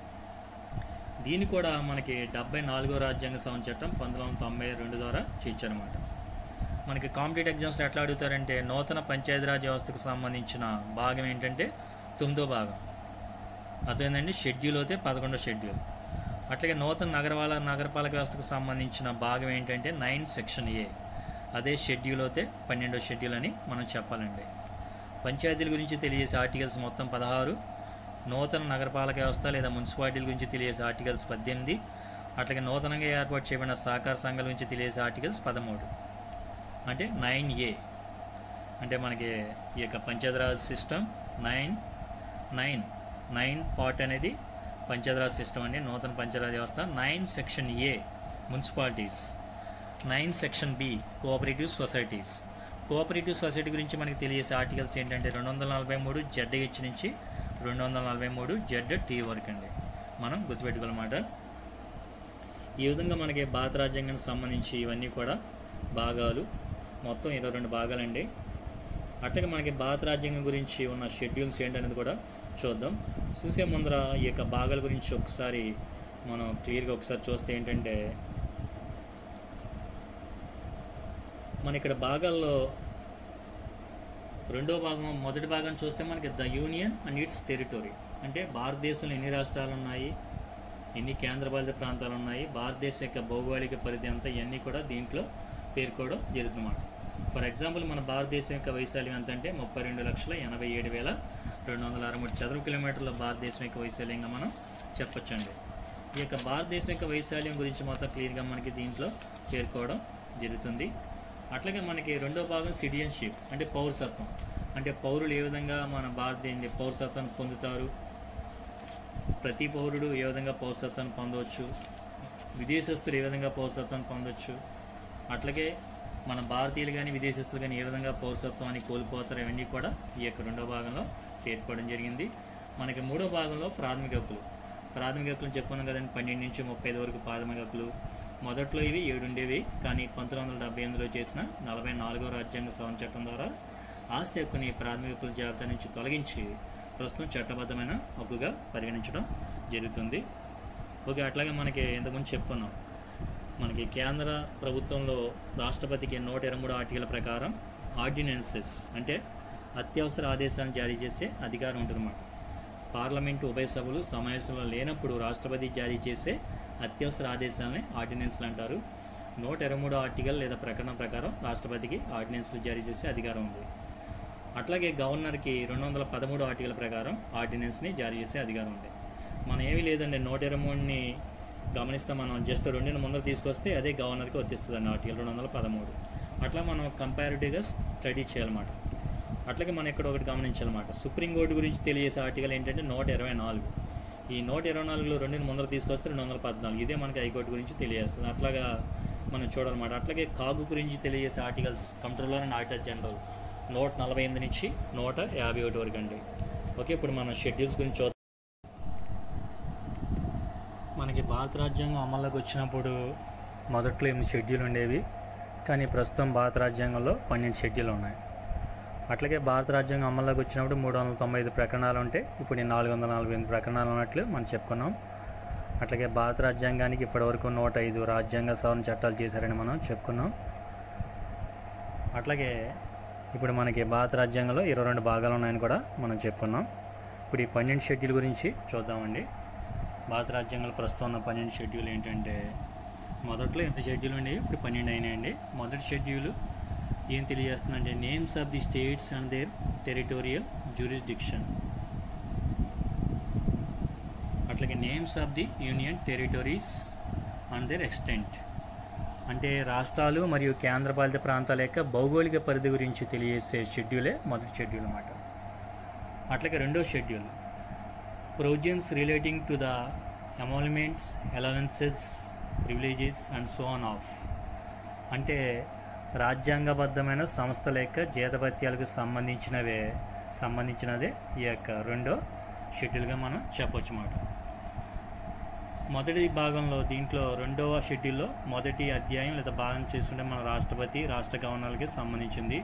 దీన్ని కూడా మనకి డెబ్బై నాలుగో రాజ్యాంగ సవరణ చట్టం పంతొమ్మిది వందల తొంభై రెండు ద్వారా చేర్చారన్నమాట మనకి కాంపిటేటివ్ ఎగ్జామ్స్లో ఎట్లా అడుగుతారంటే నూతన పంచాయతీరాజ్ వ్యవస్థకు సంబంధించిన భాగం ఏంటంటే తొమ్మిదో భాగం అదేంటండి షెడ్యూల్ అయితే పదకొండో షెడ్యూల్ అట్లాగే నూతన నగరపాల నగరపాలక వ్యవస్థకు సంబంధించిన భాగం ఏంటంటే నైన్ సెక్షన్ ఏ అదే షెడ్యూల్ అయితే పన్నెండో షెడ్యూల్ అని మనం చెప్పాలండి పంచాయతీల గురించి తెలియజేసే ఆర్టికల్స్ మొత్తం పదహారు నూతన నగరపాలక వ్యవస్థ లేదా మున్సిపాలిటీల గురించి తెలియజేసే ఆర్టికల్స్ పద్దెనిమిది అట్లాగే నూతనంగా ఏర్పాటు చేయబడిన సహకార సంఘాల గురించి తెలియజేసే ఆర్టికల్స్ పదమూడు అంటే నైన్ ఏ అంటే మనకి ఈ యొక్క Panchayati Raj system nine nine nine part అనేది పంచాయతీరాజ్ సిస్టమ్ అండి నూతన పంచాయతీరాజ్ వ్యవస్థ nine section A municipalities nine section B cooperative societies cooperative society గురించి మనకి తెలియజేసే ఆర్టికల్స్ ఏంటంటే రెండు వందల నలభై మూడు జెడ్ హెచ్ నుంచి రెండు వందల నలభై మూడు జెడ్ టీ వరకు అండి మనం గుర్తుపెట్టుకోవాలన్నమాట ఈ విధంగా మనకి భారత రాజ్యాంగానికి సంబంధించి ఇవన్నీ కూడా భాగాలు మొత్తం ఇరవై రెండు భాగాలండి అట్లాగే మనకి భారత రాజ్యాంగం గురించి ఉన్న షెడ్యూల్స్ ఏంటనేది కూడా చూద్దాం చూసే ముందర ఈ యొక్క భాగాల గురించి ఒకసారి మనం క్లియర్గా ఒకసారి చూస్తే ఏంటంటే మన ఇక్కడ భాగాల్లో రెండో భాగం మొదటి భాగం చూస్తే మనకి the union and its territory అంటే భారతదేశంలో ఎన్ని రాష్ట్రాలు ఉన్నాయి ఎన్ని కేంద్రపాలిత ప్రాంతాలు ఉన్నాయి భారతదేశం యొక్క భౌగోళిక పరిధి అంతా ఇవన్నీ కూడా దీంట్లో పేర్కోవడం జరుగుతుందన్నమాట ఫర్ ఎగ్జాంపుల్ మన భారతదేశం యొక్క వైశాల్యం ఎంత అంటే ముప్పై రెండు లక్షల ఎనభై ఏడు వేల రెండు వందల అరవై మూడు చదరపు కిలోమీటర్ల భారతదేశం యొక్క వైశాల్యంగా మనం చెప్పొచ్చండి ఈ యొక్క భారతదేశం యొక్క వైశాల్యం గురించి మొత్తం క్లియర్గా మనకి దీంట్లో పేర్కోవడం జరుగుతుంది అట్లాగే మనకి రెండో భాగం సిటిజన్షిప్ అంటే పౌరసత్వం అంటే పౌరులు ఏ విధంగా మన భారతదేశ పౌరసత్వాన్ని పొందుతారు ప్రతి పౌరుడు ఏ విధంగా పౌరసత్వాన్ని పొందవచ్చు విదేశస్తులు ఏ విధంగా పౌరసత్వాన్ని పొందవచ్చు అట్లాగే మన భారతీయులు కానీ విదేశస్తులు కానీ ఏ విధంగా పౌరసత్వాన్ని కోల్పోతారు ఇవన్నీ కూడా ఈ యొక్క రెండో భాగంలో పేర్కోవడం జరిగింది మనకి మూడో భాగంలో ప్రాథమిక హక్కులు ప్రాథమిక హక్కులు చెప్పుకున్నాం కదండి పన్నెండు నుంచి ముప్పై ఐదు వరకు ప్రాథమిక హక్కులు మొదట్లో ఇవి ఏడు ఉండేవి కానీ పంతొమ్మిది వందల డెబ్బై ఎనిమిదిలో చేసిన నలభై నాలుగో రాజ్యాంగ సవరణ చట్టం ద్వారా ఆస్తి హక్కుని ప్రాథమిక హక్కుల జాబితా నుంచి తొలగించి ప్రస్తుతం చట్టబద్ధమైన హక్కుగా పరిగణించడం జరుగుతుంది ఓకే అట్లాగే మనకి ఇంతకుముందు చెప్పుకున్నాం మనకి కేంద్ర ప్రభుత్వంలో రాష్ట్రపతికి నూట ఇరవై మూడు ఆర్టికల్ ప్రకారం ఆర్డినెన్సెస్ అంటే అత్యవసర ఆదేశాలను జారీ చేసే అధికారం ఉంటుందన్నమాట పార్లమెంటు ఉభయ సభలు సమావేశంలో లేనప్పుడు రాష్ట్రపతి జారీ చేసే అత్యవసర ఆదేశాలని ఆర్డినెన్స్లు అంటారు నూట ఇరవై మూడు ఆర్టికల్ లేదా ప్రకటన ప్రకారం రాష్ట్రపతికి ఆర్డినెన్స్లు జారీ చేసే అధికారం ఉంది అట్లాగే గవర్నర్కి రెండు వందల పదమూడు ఆర్టికల్ ప్రకారం ఆర్డినెన్స్ని జారీ చేసే అధికారం ఉంది మనం ఏమీ లేదండి నూట ఇరవై మూడుని గమనిస్తే మనం జస్ట్ రెండుని ముందర తీసుకొస్తే అదే గవర్నర్కి వర్తిస్తుంది ఆర్టికల్ రెండు వందల పదమూడు అట్లా మనం కంపారిటివ్గా స్టడీ చేయాలన్నమాట అట్లాగే మనం ఇక్కడ ఒకటి గమనించాలన్నమాట సుప్రీంకోర్టు గురించి తెలియజేసే ఆర్టికల్ ఏంటంటే నూట ఇరవై నాలుగు ఈ నూట ఇరవై నాలుగులో రెండుని ముందర తీసుకొస్తే రెండు వందల పద్నాలుగు ఇదే మనకి హైకోర్టు గురించి తెలియజేస్తుంది అట్లాగా మనం చూడాలన్నమాట అట్లాగే కాగు గురించి తెలియజేసే articles controller and auditor general నూట నలభై ఎనిమిది నుంచి నూట యాభై ఒకటి వరకు అండి ఓకే ఇప్పుడు మనం షెడ్యూల్స్ గురించి చూద్దాం మనకి భారత రాజ్యాంగం అమల్లోకి వచ్చినప్పుడు మొదట్లో ఎనిమిది షెడ్యూల్ ఉండేవి కానీ ప్రస్తుతం భారత రాజ్యాంగంలో పన్నెండు షెడ్యూల్ ఉన్నాయి అట్లాగే భారత రాజ్యాంగం అమల్లోకి వచ్చినప్పుడు మూడు వందల తొంభై ఐదు ప్రకరణాలు ఉంటాయి ఇప్పుడు ఈ నాలుగు వందల నలభై ఎనిమిది ప్రకరణాలు ఉన్నట్లు మనం చెప్పుకున్నాం అట్లాగే భారత రాజ్యాంగానికి ఇప్పటివరకు నూట ఐదు రాజ్యాంగ సవరణ చట్టాలు చేశారని మనం చెప్పుకున్నాం అట్లాగే ఇప్పుడు మనకి భారత రాజ్యాంగంలో ఇరవై రెండు భాగాలు ఉన్నాయని కూడా మనం చెప్పుకున్నాం ఇప్పుడు ఈ పన్నెండు షెడ్యూల్ గురించి చూద్దామండి భారత రాజ్యాంగంలో ప్రస్తుతం ఉన్న పన్నెండు షెడ్యూల్ ఏంటంటే మొదట్లో ఎంత షెడ్యూల్ ఉండేవి ఇప్పుడు పన్నెండు అయినాయండి మొదటి షెడ్యూల్ ఏం తెలియజేస్తుందంటే names of the states and their territorial jurisdiction అట్లాగే names of the union territories and their extent అంటే రాష్ట్రాలు మరియు కేంద్రపాలిత ప్రాంతాల యొక్క భౌగోళిక పరిధి గురించి తెలియజేసే షెడ్యూలే మొదటి షెడ్యూల్ అన్నమాట అట్లాగే రెండో schedule provisions relating to the emoluments allowances privileges and so on of అంటే రాజ్యాంగబద్ధమైన సంస్థల యొక్క జీతభత్యాలకు సంబంధించినవే సంబంధించినదే ఈ యొక్క రెండో షెడ్యూల్గా మనం చెప్పొచ్చు అన్నమాట మొదటి భాగంలో దీంట్లో రెండవ షెడ్యూల్లో మొదటి అధ్యాయం లేదా భాగం చేసుకుంటే మన రాష్ట్రపతి రాష్ట్ర గవర్నర్కి సంబంధించింది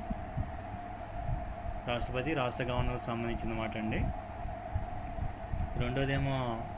రాష్ట్రపతి రాష్ట్ర గవర్నర్కి సంబంధించింది మాట అండి రెండోదేమో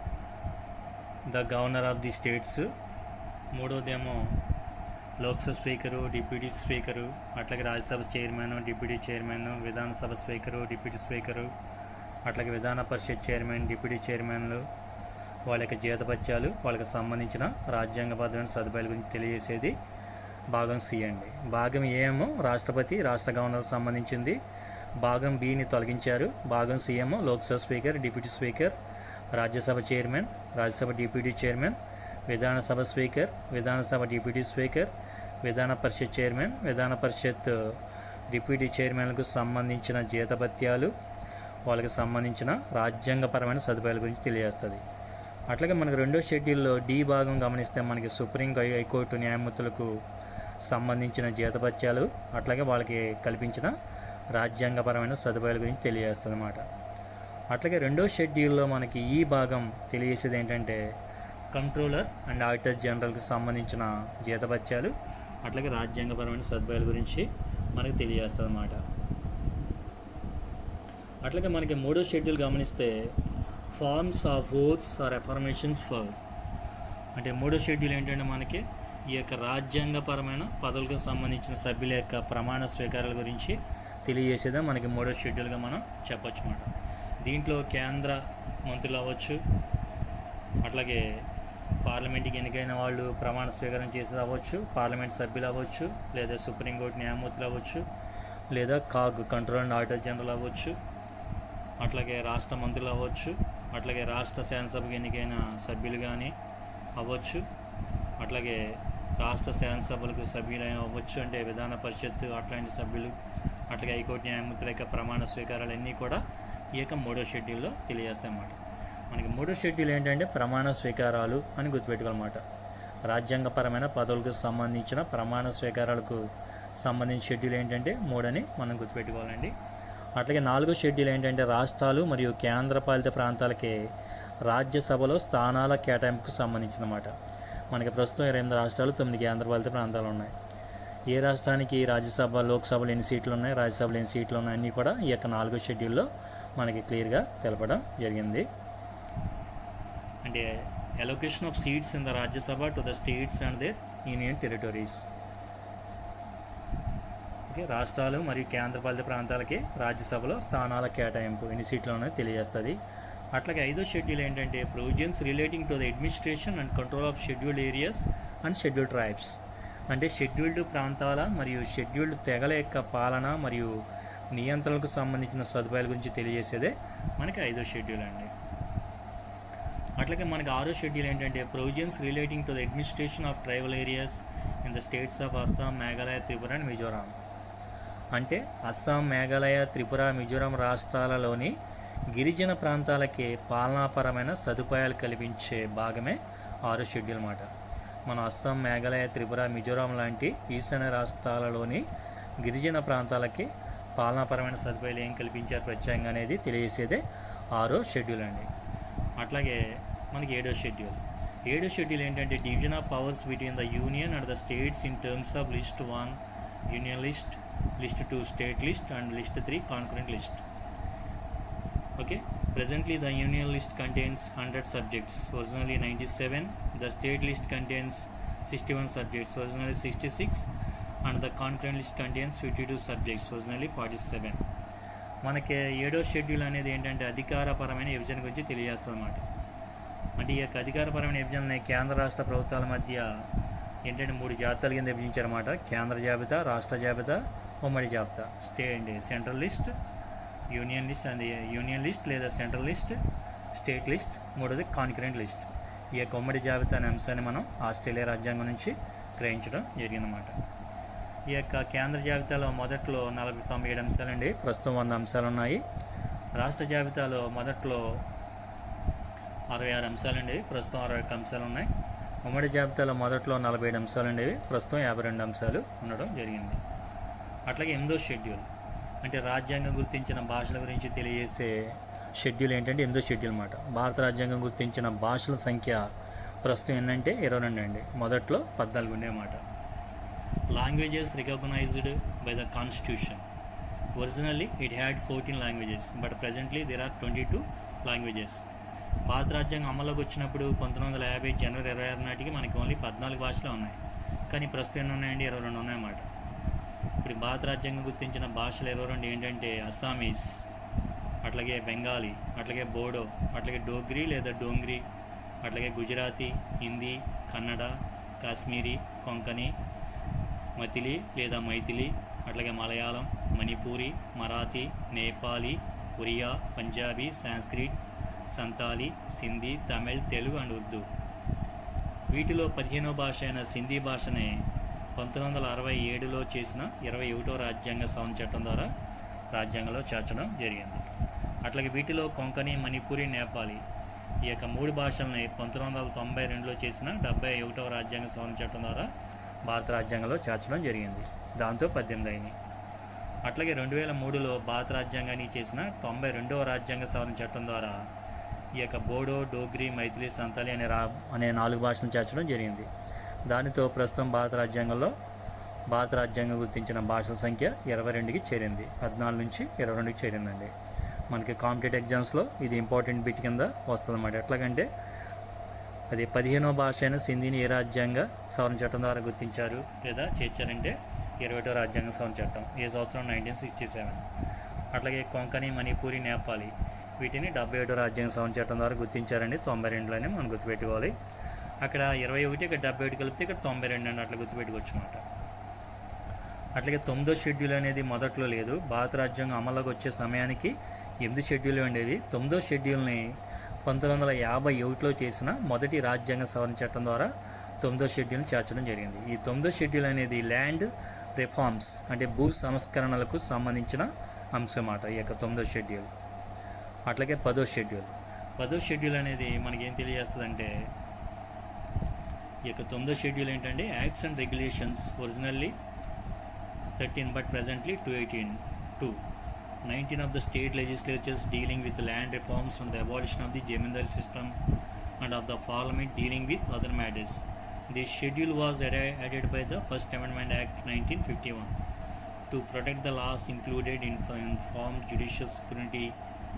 the governor of the states మూడోదేమో లోక్సభ స్పీకరు డిప్యూటీ స్పీకరు అట్లాగే Rajya Sabha chairman deputy chairman Vidhan Sabha speaker deputy speaker అట్లాగే విధాన పరిషత్ చైర్మన్ డిప్యూటీ చైర్మన్లు వాళ్ళ యొక్క జీతపత్యాలు వాళ్ళకి సంబంధించిన రాజ్యాంగబద్ధమైన సదుపాయాల గురించి తెలియజేసేది భాగం సి అండి భాగం ఏ ఏమో రాష్ట్రపతి రాష్ట్ర గవర్నర్కి సంబంధించింది భాగం బిని తొలగించారు భాగం సి ఏమో Lok Sabha speaker deputy speaker Rajya Sabha chairman Rajya Sabha deputy chairman Vidhan Sabha speaker Vidhan Sabha deputy speaker Vidhan Parishad chairman విధాన పరిషత్ డిప్యూటీ చైర్మన్లకు సంబంధించిన జీతభత్యాలు వాళ్ళకి సంబంధించిన రాజ్యాంగపరమైన సదుపాయాల గురించి తెలియజేస్తుంది అట్లాగే మనకి రెండో షెడ్యూల్లో డి భాగం గమనిస్తే మనకి సుప్రీం హై- హైకోర్టు న్యాయమూర్తులకు సంబంధించిన జీతభత్యాలు అట్లాగే వాళ్ళకి కల్పించిన రాజ్యాంగపరమైన సదుపాయాల గురించి తెలియజేస్తుంది అన్నమాట అట్లాగే రెండో షెడ్యూల్లో మనకి ఈ భాగం తెలియజేసేది ఏంటంటే కంట్రోలర్ అండ్ ఆడిటర్ జనరల్కి సంబంధించిన జీతభత్యాలు అట్లాగే రాజ్యాంగపరమైన సదుపాయాల గురించి మనకు తెలియజేస్తుంది అన్నమాట అట్లాగే మనకి మూడో షెడ్యూల్ గమనిస్తే forms of oaths or affirmations for అంటే మూడో షెడ్యూల్ ఏంటంటే మనకి ఈ యొక్క రాజ్యాంగపరమైన పదవులకు సంబంధించిన సభ్యుల యొక్క ప్రమాణ స్వీకారాల గురించి తెలియజేసేదే మనకి మూడో షెడ్యూల్గా మనం చెప్పొచ్చు అన్నమాట దీంట్లో కేంద్ర మంత్రులు అవ్వచ్చు అట్లాగే పార్లమెంట్కి ఎన్నికైన వాళ్ళు ప్రమాణ స్వీకారం చేసేది అవ్వచ్చు పార్లమెంట్ సభ్యులు అవ్వచ్చు లేదా సుప్రీంకోర్టు న్యాయమూర్తులు అవ్వచ్చు లేదా CAG control and auditor general అవ్వచ్చు అట్లాగే రాష్ట్ర మంత్రులు అవ్వచ్చు అట్లాగే రాష్ట్ర శాసనసభకు ఎన్నికైన సభ్యులు కానీ అవ్వచ్చు అట్లాగే రాష్ట్ర శాసనసభలకు సభ్యులు అవ్వచ్చు అంటే విధాన పరిషత్తు అట్లాంటి సభ్యులు అట్లాగే హైకోర్టు న్యాయమూర్తుల యొక్క ప్రమాణ స్వీకారాలు అన్నీ కూడా ఈ యొక్క మూడో షెడ్యూల్లో తెలియజేస్తాయన్నమాట మనకి మూడో షెడ్యూల్ ఏంటంటే ప్రమాణ స్వీకారాలు అని గుర్తుపెట్టుకోవాలన్నమాట రాజ్యాంగపరమైన పదవులకు సంబంధించిన ప్రమాణ స్వీకారాలకు సంబంధించిన షెడ్యూల్ ఏంటంటే మూడని మనం గుర్తుపెట్టుకోవాలండి అట్లాగే నాలుగో షెడ్యూల్ ఏంటంటే రాష్ట్రాలు మరియు కేంద్రపాలిత ప్రాంతాలకి రాజ్యసభలో స్థానాల కేటాయింపుకు సంబంధించినమాట మనకి ప్రస్తుతం ఇరవై ఎనిమిది రాష్ట్రాలు తొమ్మిది కేంద్రపాలిత ప్రాంతాలు ఉన్నాయి ఏ రాష్ట్రానికి రాజ్యసభ లోక్సభలో ఎన్ని సీట్లు ఉన్నాయి రాజ్యసభలో ఎన్ని సీట్లు ఉన్నాయి అన్నీ కూడా ఈ యొక్క నాలుగో షెడ్యూల్లో మనకి క్లియర్గా తెలపడం జరిగింది అంటే allocation of seats in the Rajya Sabha to the states and their union territories okay రాష్ట్రాలు మరియు కేంద్రపాలిత ప్రాంతాలకి రాజ్యసభలో స్థానాల కేటాయింపు ఎన్ని సీట్లు ఉన్నాయో తెలియజేస్తుంది అట్లాగే ఐదో షెడ్యూల్ ఏంటంటే provisions relating to the administration and control of scheduled areas and scheduled tribes అంటే షెడ్యూల్డ్ ప్రాంతాల మరియు షెడ్యూల్డ్ తెగల యొక్క పాలన మరియు నియంత్రణలకు సంబంధించిన సదుపాయాల గురించి తెలియజేసేదే మనకి ఐదో షెడ్యూల్ అండి అట్లాగే మనకి ఆరో షెడ్యూల్ ఏంటంటే provisions relating to the administration of tribal areas in the states of Assam Meghalaya Tripura and Mizoram అంటే అస్సాం మేఘాలయ త్రిపుర మిజోరాం రాష్ట్రాలలోని గిరిజన ప్రాంతాలకి పాలనాపరమైన సదుపాయాలు కల్పించే భాగమే ఆరో షెడ్యూల్ మాట మన అస్సాం మేఘాలయ త్రిపుర మిజోరాం లాంటి ఈశాన్య రాష్ట్రాలలోని గిరిజన ప్రాంతాలకి పాలనాపరమైన సదుపాయాలు ఏం కల్పించారు ప్రత్యేకంగా అనేది తెలియజేసేదే ఆరో షెడ్యూల్ అండి అట్లాగే మనకి ఏడో షెడ్యూల్ ఏడో షెడ్యూల్ ఏంటంటే division of powers between the union and the states in terms of list one union list list two state list and list three concurrent list okay presently the union list contains 100 subjects originally 97 the state list contains 61 subjects originally 66 and the concurrent list contains 52 subjects originally 47 మనకి ఏడో schedule అనేది ఏంటంటే అధికారపరమైన విభజన గురించి తెలియజేస్తుంది అన్నమాట అంటే ఈ యొక్క అధికారపరమైన విభజన కేంద్ర రాష్ట్ర ప్రభుత్వాల మధ్య ఏంటంటే మూడు జాబితాల కింద విభజించారన్నమాట కేంద్ర జాబితా రాష్ట్ర జాబితా ఉమ్మడి జాబితా state central list union list and union list లేదా సెంట్రల్ లిస్ట్ స్టేట్ లిస్ట్ మూడోది కాన్కరెంట్ లిస్ట్ ఈ యొక్క ఉమ్మడి జాబితా అనే అంశాన్ని మనం ఆస్ట్రేలియా రాజ్యాంగం నుంచి గ్రహించడం జరిగిందన్నమాట ఈ యొక్క కేంద్ర జాబితాలో మొదట్లో నలభై తొంభై ఏడు అంశాలండి ప్రస్తుతం వంద అంశాలు ఉన్నాయి రాష్ట్ర జాబితాలో మొదట్లో అరవై ఆరు అంశాలండి ప్రస్తుతం అరవై ఒక్క అంశాలు ఉన్నాయి ఉమ్మడి జాబితాలో మొదట్లో నలభై ఏడు అంశాలు ఉండేవి ప్రస్తుతం యాభై రెండు అంశాలు ఉండడం జరిగింది అట్లాగే ఎనిమిదో షెడ్యూల్ అంటే రాజ్యాంగం గుర్తించిన భాషల గురించి తెలియజేసే షెడ్యూల్ ఏంటంటే ఎనిమిదో షెడ్యూల్ అన్నమాట భారత రాజ్యాంగం గుర్తించిన భాషల సంఖ్య ప్రస్తుతం ఏంటంటే ఇరవై రెండు అండి మొదట్లో పద్నాలుగు ఉండేమాట languages recognised by the constitution originally it had fourteen languages but presently there are twenty two languages భారత రాజ్యాంగం అమల్లోకి వచ్చినప్పుడు పంతొమ్మిది వందల యాభై జనవరి ఇరవై ఆరు నాటికి మనకి ఓన్లీ పద్నాలుగు భాషలు ఉన్నాయి కానీ ప్రస్తుతం ఎన్ని ఉన్నాయండి ఇరవై రెండు ఉన్నాయన్నమాట ఇప్పుడు భారత రాజ్యాంగం గుర్తించిన భాషలు ఇరవై రెండు ఏంటంటే అస్సామీస్ అట్లాగే బెంగాలీ అట్లాగే బోడో అట్లాగే డోగ్రీ లేదా డోంగ్రీ అట్లాగే గుజరాతీ హిందీ కన్నడ కాశ్మీరీ కొంకణి మతిలి లేదా మైథిలి అట్లాగే మలయాళం మణిపూరి మరాఠీ నేపాలీ ఒరియా పంజాబీ సాంస్క్రిట్ సంతాలి సింధీ తమిళ్ తెలుగు అండ్ ఉర్దూ వీటిలో పదిహేనో భాష అయిన సింధీ భాషనే పంతొమ్మిది వందల అరవై ఏడులో చేసిన ఇరవై ఒకటో రాజ్యాంగ సవరణ చట్టం ద్వారా రాజ్యాంగంలో చేర్చడం జరిగింది అట్లాగే వీటిలో కొంకణి మణిపూరి నేపాలి ఈ యొక్క మూడు భాషల్ని పంతొమ్మిది వందల తొంభై రెండులో చేసిన డెబ్బై ఒకటవ రాజ్యాంగ సవరణ చట్టం ద్వారా భారత రాజ్యాంగంలో చేర్చడం జరిగింది దాంతో పద్దెనిమిది అయినాయి అట్లాగే రెండు వేల మూడులో భారత రాజ్యాంగాన్ని చేసిన తొంభై రెండవ రాజ్యాంగ సవరణ చట్టం ద్వారా ఈ యొక్క బోడో డోగ్రీ మైథిలి సంతాలి అనే రా అనే నాలుగు భాషలను చేర్చడం జరిగింది దానితో ప్రస్తుతం భారత రాజ్యాంగంలో భారత రాజ్యాంగం గుర్తించిన భాషల సంఖ్య ఇరవై రెండుకి చేరింది పద్నాలుగు నుంచి ఇరవై రెండుకి చేరిందండి మనకి కాంపిటేటివ్ ఎగ్జామ్స్లో ఇది ఇంపార్టెంట్ బిట్ కింద వస్తుంది అన్నమాట ఎట్లాగంటే అది పదిహేనవ భాష అయిన సింధీని ఏ రాజ్యాంగ సవరణ చట్టం ద్వారా గుర్తించారు లేదా చేర్చారంటే ఇరవై ఒకటో రాజ్యాంగ సవరణ చట్టం ఏ సంవత్సరం నైన్టీన్ సిక్స్టీ సెవెన్ అట్లాగే కొంకణి మణిపూరి నేపాలి వీటిని డెబ్బై ఒకటో రాజ్యాంగ సవరణ చట్టం ద్వారా గుర్తించారండి తొంభై రెండులోనే మనం గుర్తుపెట్టుకోవాలి అక్కడ ఇరవై ఒకటి ఇక్కడ డెబ్బై ఒకటి కలిపితే ఇక్కడ తొంభై రెండు అండి అట్లా గుర్తుపెట్టుకోవచ్చు అన్నమాట అట్లాగే తొమ్మిదో షెడ్యూల్ అనేది మొదట్లో లేదు భారత రాజ్యాంగం అమల్లోకి వచ్చే సమయానికి ఎనిమిది షెడ్యూల్ ఉండేవి తొమ్మిదో షెడ్యూల్ని పంతొమ్మిది వందల యాభై ఒకటిలో చేసిన మొదటి రాజ్యాంగ సవరణ చట్టం ద్వారా తొమ్మిదో షెడ్యూల్ని చేర్చడం జరిగింది ఈ తొమ్మిదో షెడ్యూల్ అనేది ల్యాండ్ రిఫార్మ్స్ అంటే భూ సంస్కరణలకు సంబంధించిన అంశం అన్నమాట ఈ యొక్క తొమ్మిదో షెడ్యూల్ అట్లాగే పదో షెడ్యూల్ పదో షెడ్యూల్ అనేది మనకి ఏం తెలియజేస్తుందంటే ఈ యొక్క తొమ్మిదో షెడ్యూల్ ఏంటంటే acts and regulations originally thirteen but presently two eighteen two nineteen of the state legislatures dealing with land reforms and the abolition of the zamindari system and of the parliament dealing with other matters this schedule was added by the first amendment act 1951 to protect the laws included in informed judicial scrutiny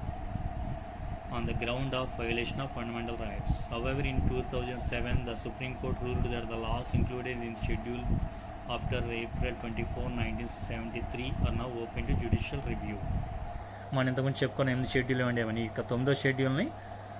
on the ground of violation of fundamental rights. However, in 2007, the Supreme Court ruled that the laws included in the schedule after April 24, 1973 are now open to judicial review. మనం ఇంతకుముందు చెప్పుకున్న ఎనిమిది schedule ఉండేవని ఇక తొమ్మిదో షెడ్యూల్ని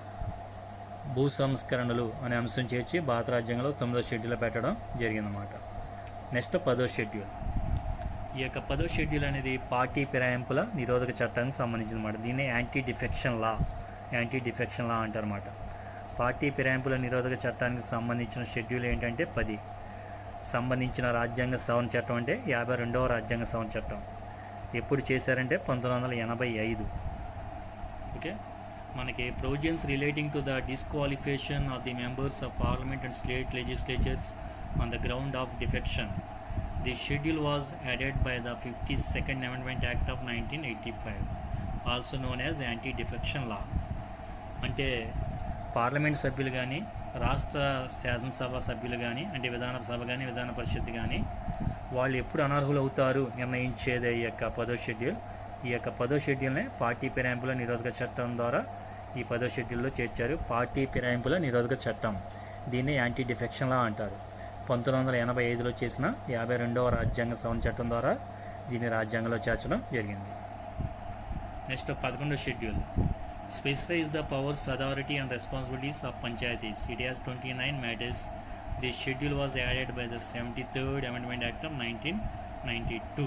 భూ సంస్కరణలు అనే అంశం చేర్చి భారత రాజ్యాంగంలో తొమ్మిదో షెడ్యూల్ పెట్టడం జరిగిందన్నమాట నెక్స్ట్ పదో షెడ్యూల్ ఈ యొక్క పదో షెడ్యూల్ అనేది పార్టీ ఫిరాయింపుల నిరోధక చట్టానికి సంబంధించింది అనమాట దీన్ని anti defection law anti defection law అంటారన్నమాట పార్టీ ఫిరాయింపుల నిరోధక చట్టానికి సంబంధించిన షెడ్యూల్ ఏంటంటే పది సంబంధించిన రాజ్యాంగ సవరణ చట్టం అంటే యాభై రెండవ రాజ్యాంగ సవరణ చట్టం ఎప్పుడు చేశారంటే పంతొమ్మిది వందల ఎనభై ఐదు ఓకే మనకి provisions relating to the disqualification of the members of parliament and state legislatures on the ground of defection the schedule was added by the fifty second amendment act of nineteen eighty five also known as anti defection law అంటే parliament సభ్యులు కానీ రాష్ట్ర శాసనసభ సభ్యులు కానీ అంటే విధాన సభ కానీ విధాన పరిషత్ కానీ వాళ్ళు ఎప్పుడు అనర్హులు అవుతారు నిర్ణయించేదే ఈ యొక్క పదో షెడ్యూల్ ఈ యొక్క పదో షెడ్యూల్నే పార్టీ ఫిరాయింపుల నిరోధక చట్టం ద్వారా ఈ పదో షెడ్యూల్లో చేర్చారు పార్టీ ఫిరాయింపుల నిరోధక చట్టం దీన్ని యాంటీ డిఫెక్షన్ లా అంటారు పంతొమ్మిది వందల ఎనభై ఐదులో చేసిన యాభై రెండవ రాజ్యాంగ సవరణ చట్టం ద్వారా దీన్ని రాజ్యాంగంలో చేర్చడం జరిగింది నెక్స్ట్ పదకొండో schedule specifies the powers, authority, and responsibilities of panchayatis. It has 29 matters. This schedule was added by the 73rd Amendment Act of 1992.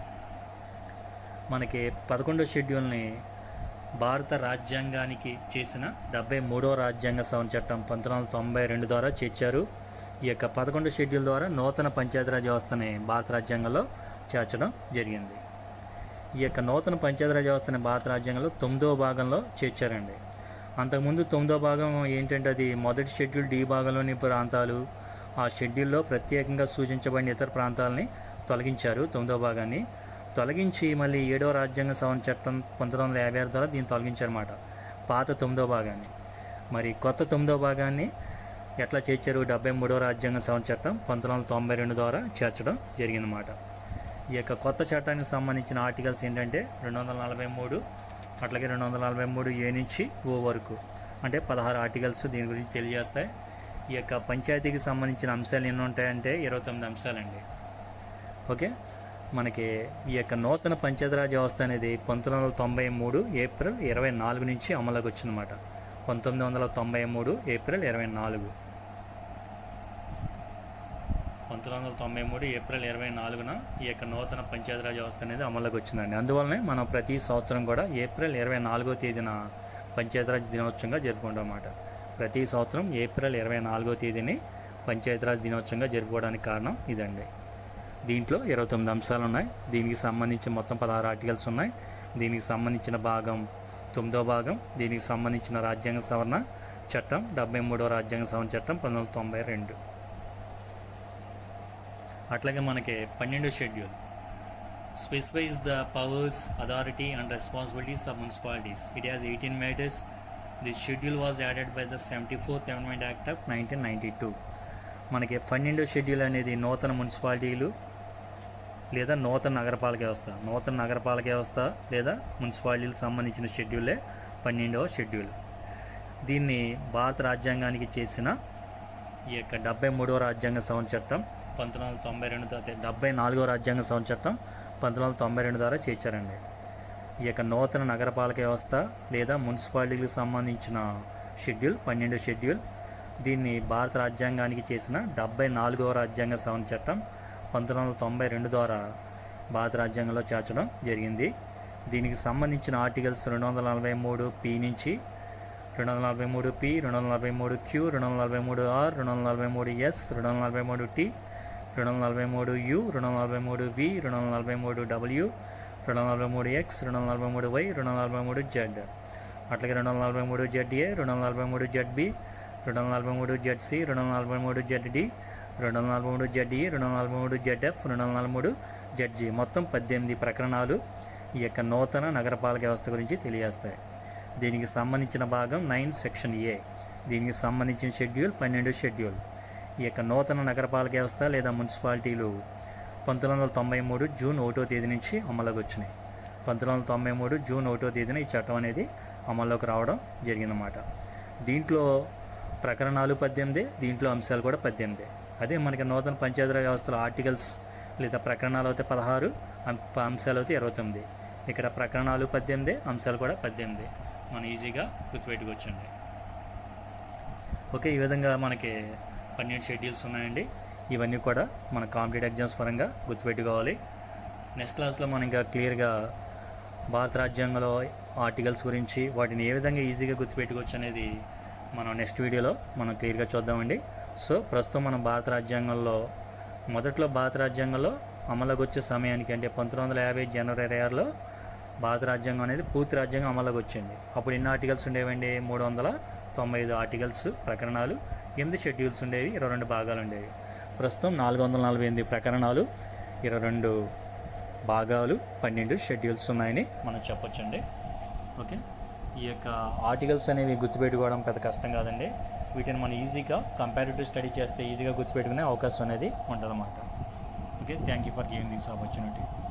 మనకి పదకొండో షెడ్యూల్ని భారత రాజ్యాంగానికి చేసిన డెబ్బై మూడో రాజ్యాంగ సవరణ చట్టం పంతొమ్మిది వందల తొంభై రెండు ద్వారా చేర్చారు ఈ యొక్క పదకొండో షెడ్యూల్ ద్వారా నూతన పంచాయతీరాజ్ వ్యవస్థని భారత రాజ్యాంగంలో చేర్చడం జరిగింది ఈ యొక్క నూతన పంచాయతీరాజ్ వ్యవస్థని భారత రాజ్యాంగంలో తొమ్మిదో భాగంలో చేర్చారండి అంతకుముందు తొమ్మిదో భాగం ఏంటంటే అది మొదటి షెడ్యూల్ డి భాగంలోని ప్రాంతాలు ఆ షెడ్యూల్లో ప్రత్యేకంగా సూచించబడిన ఇతర ప్రాంతాలని తొలగించారు తొమ్మిదో భాగాన్ని తొలగించి మళ్ళీ ఏడవ రాజ్యాంగ సవరణ చట్టం పంతొమ్మిది వందల యాభై ఆరు ద్వారా దీన్ని తొలగించారన్నమాట పాత తొమ్మిదో భాగాన్ని మరి కొత్త తొమ్మిదో భాగాన్ని ఎట్లా చేర్చారు డెబ్బై మూడో రాజ్యాంగ సవరణ చట్టం పంతొమ్మిది వందల తొంభై రెండు ద్వారా చేర్చడం జరిగిందన్నమాట ఈ యొక్క కొత్త చట్టానికి సంబంధించిన ఆర్టికల్స్ ఏంటంటే రెండు వందల నలభై మూడు అట్లాగే రెండు వందల నలభై మూడు ఏ నుంచి ఓ వరకు అంటే పదహారు ఆర్టికల్స్ దీని గురించి తెలియజేస్తాయి ఈ యొక్క పంచాయతీకి సంబంధించిన అంశాలు ఎన్ని ఉంటాయంటే ఇరవై తొమ్మిది అంశాలండి ఓకే మనకి ఈ యొక్క నూతన పంచాయతీరాజ్ వ్యవస్థ అనేది పంతొమ్మిది వందల తొంభై మూడు ఏప్రిల్ ఇరవై నాలుగు నుంచి అమలుకి వచ్చిందన్నమాట పంతొమ్మిది వందల తొంభై మూడు ఏప్రిల్ ఇరవై నాలుగు పంతొమ్మిది వందల తొంభై మూడు ఏప్రిల్ ఇరవై నాలుగున ఈ యొక్క నూతన పంచాయతీరాజ్ వ్యవస్థ అనేది అమల్లోకి వచ్చిందండి అందువల్లనే మనం ప్రతి సంవత్సరం కూడా ఏప్రిల్ ఇరవై నాలుగో తేదీన పంచాయతీరాజ్ దినోత్సవంగా జరుపుకుంటాం అన్నమాట ప్రతి సంవత్సరం ఏప్రిల్ ఇరవై నాలుగో తేదీని పంచాయతీరాజ్ దినోత్సవంగా జరుపుకోవడానికి కారణం ఇదండి దీంట్లో ఇరవై తొమ్మిది అంశాలు ఉన్నాయి దీనికి సంబంధించి మొత్తం పదహారు ఆర్టికల్స్ ఉన్నాయి దీనికి సంబంధించిన భాగం తొమ్మిదో భాగం దీనికి సంబంధించిన రాజ్యాంగ సవరణ చట్టం డెబ్బై మూడో రాజ్యాంగ సవరణ చట్టం పంతొమ్మిది వందల తొంభై రెండు అట్లాగే మనకి పన్నెండో schedule specifies the powers authority and responsibilities of municipalities it has eighteen matters the schedule was added by the seventy fourth amendment act of nineteen ninety two మనకి పన్నెండో షెడ్యూల్ అనేది నూతన మున్సిపాలిటీలు లేదా నూతన నగరపాలక వ్యవస్థ నూతన నగరపాలక వ్యవస్థ లేదా మున్సిపాలిటీలకు సంబంధించిన షెడ్యూలే పన్నెండవ షెడ్యూల్ దీన్ని భారత రాజ్యాంగానికి చేసిన ఈ యొక్క డెబ్బై మూడవ రాజ్యాంగ సవరణ చట్టం పంతొమ్మిది వందల తొంభై రెండు దా- డెబ్బై నాలుగవ రాజ్యాంగ సవరణ చట్టం పంతొమ్మిది వందల తొంభై రెండు ద్వారా చేర్చారండి ఈ యొక్క నూతన నగరపాలక వ్యవస్థ లేదా మున్సిపాలిటీలకు సంబంధించిన షెడ్యూల్ పన్నెండో షెడ్యూల్ దీన్ని భారత రాజ్యాంగానికి చేసిన డెబ్బై నాలుగవ రాజ్యాంగ సవరణ చట్టం పంతొమ్మిది వందల తొంభై రెండు ద్వారా భారత రాజ్యాంగంలో చేర్చడం జరిగింది దీనికి సంబంధించిన ఆర్టికల్స్ రెండు వందల నలభై మూడు పి నుంచి రెండు వందల నలభై మూడు పి రెండు వందల నలభై మూడు క్యూ రెండు వందల నలభై మూడు ఆర్ రెండు వందల నలభై మూడు ఎస్ రెండు వందల నలభై మూడు టి రెండు వందల నలభై మూడు యు రెండు వందల నలభై మూడు వి రెండు వందల నలభై మూడు డబ్ల్యూ రెండు వందల నలభై మూడు ఎక్స్ రెండు వందల నలభై మూడు వై రెండు వందల నలభై మూడు జెడ్ అట్లాగే రెండు వందల నలభై మూడు జెడ్ ఏ రెండు వందల నలభై మూడు జెడ్ బి రెండు వందల నలభై మూడు జెడ్ సి రెండు వందల నలభై మూడు జెడ్ డి రెండు వందల నలభై మూడు జెడ్ ఈ రెండు వందల నలభై మూడు జెడ్ ఎఫ్ రెండు వందల నలభై మూడు జెడ్ జి మొత్తం పద్దెనిమిది ప్రకరణాలు ఈ యొక్క నూతన నగరపాలక వ్యవస్థ గురించి తెలియజేస్తాయి దీనికి సంబంధించిన భాగం నైన్ సెక్షన్ ఏ దీనికి సంబంధించిన షెడ్యూల్ పన్నెండు షెడ్యూల్ ఈ యొక్క నూతన నగరపాలక వ్యవస్థ లేదా మున్సిపాలిటీలు పంతొమ్మిది వందల తొంభై మూడు జూన్ ఒకటో తేదీ నుంచి అమల్లోకి వచ్చినాయి పంతొమ్మిది వందల తొంభై మూడు జూన్ ఒకటో తేదీన ఈ చట్టం అనేది అమల్లోకి రావడం జరిగిందన్నమాట దీంట్లో ప్రకరణాలు పద్దెనిమిది దీంట్లో అంశాలు కూడా పద్దెనిమిది అదే మనకి నూతన పంచాయతీరాజ్ వ్యవస్థలో ఆర్టికల్స్ లేదా ప్రకరణాలు అయితే పదహారు అం- అంశాలు అయితే ఇరవై తొమ్మిది ఇక్కడ ప్రకరణాలు పద్దెనిమిది అంశాలు కూడా పద్దెనిమిది మనం ఈజీగా గుర్తుపెట్టుకోవచ్చండి ఓకే ఈ విధంగా మనకి పన్నెండు షెడ్యూల్స్ ఉన్నాయండి ఇవన్నీ కూడా మన కాంపిటేటివ్ ఎగ్జామ్స్ పరంగా గుర్తుపెట్టుకోవాలి నెక్స్ట్ క్లాస్లో మనం ఇంకా క్లియర్గా భారత రాజ్యాంగంలో ఆర్టికల్స్ గురించి వాటిని ఏ విధంగా ఈజీగా గుర్తుపెట్టుకోవచ్చు అనేది మనం నెక్స్ట్ వీడియోలో మనం క్లియర్గా చూద్దామండి సో ప్రస్తుతం మనం భారత రాజ్యాంగంలో మొదట్లో భారత రాజ్యాంగంలో అమలులోకి వచ్చే సమయానికి అంటే పంతొమ్మిది వందల యాభై జనవరి ఇరవై ఆరులో భారత రాజ్యాంగం అనేది పూర్తి రాజ్యాంగం అమలులోకి వచ్చింది అప్పుడు ఎన్ని ఆర్టికల్స్ ఉండేవండి మూడు వందల తొంభై ఐదు ఆర్టికల్స్ ప్రకరణాలు ఎనిమిది షెడ్యూల్స్ ఉండేవి ఇరవై రెండు భాగాలు ఉండేవి ప్రస్తుతం నాలుగు వందల నలభై ఎనిమిది ప్రకరణాలు ఇరవై రెండు భాగాలు పన్నెండు షెడ్యూల్స్ ఉన్నాయని మనం చెప్పొచ్చండి ఓకే ఈ యొక్క ఆర్టికల్స్ అనేవి గుర్తుపెట్టుకోవడం పెద్ద కష్టం కాదండి వీటిని మనం ఈజీగా కంపారిటివ్ స్టడీ చేస్తే ఈజీగా గుర్తుపెట్టుకునే అవకాశం అనేది ఉంటుందన్నమాట okay thank you for giving this opportunity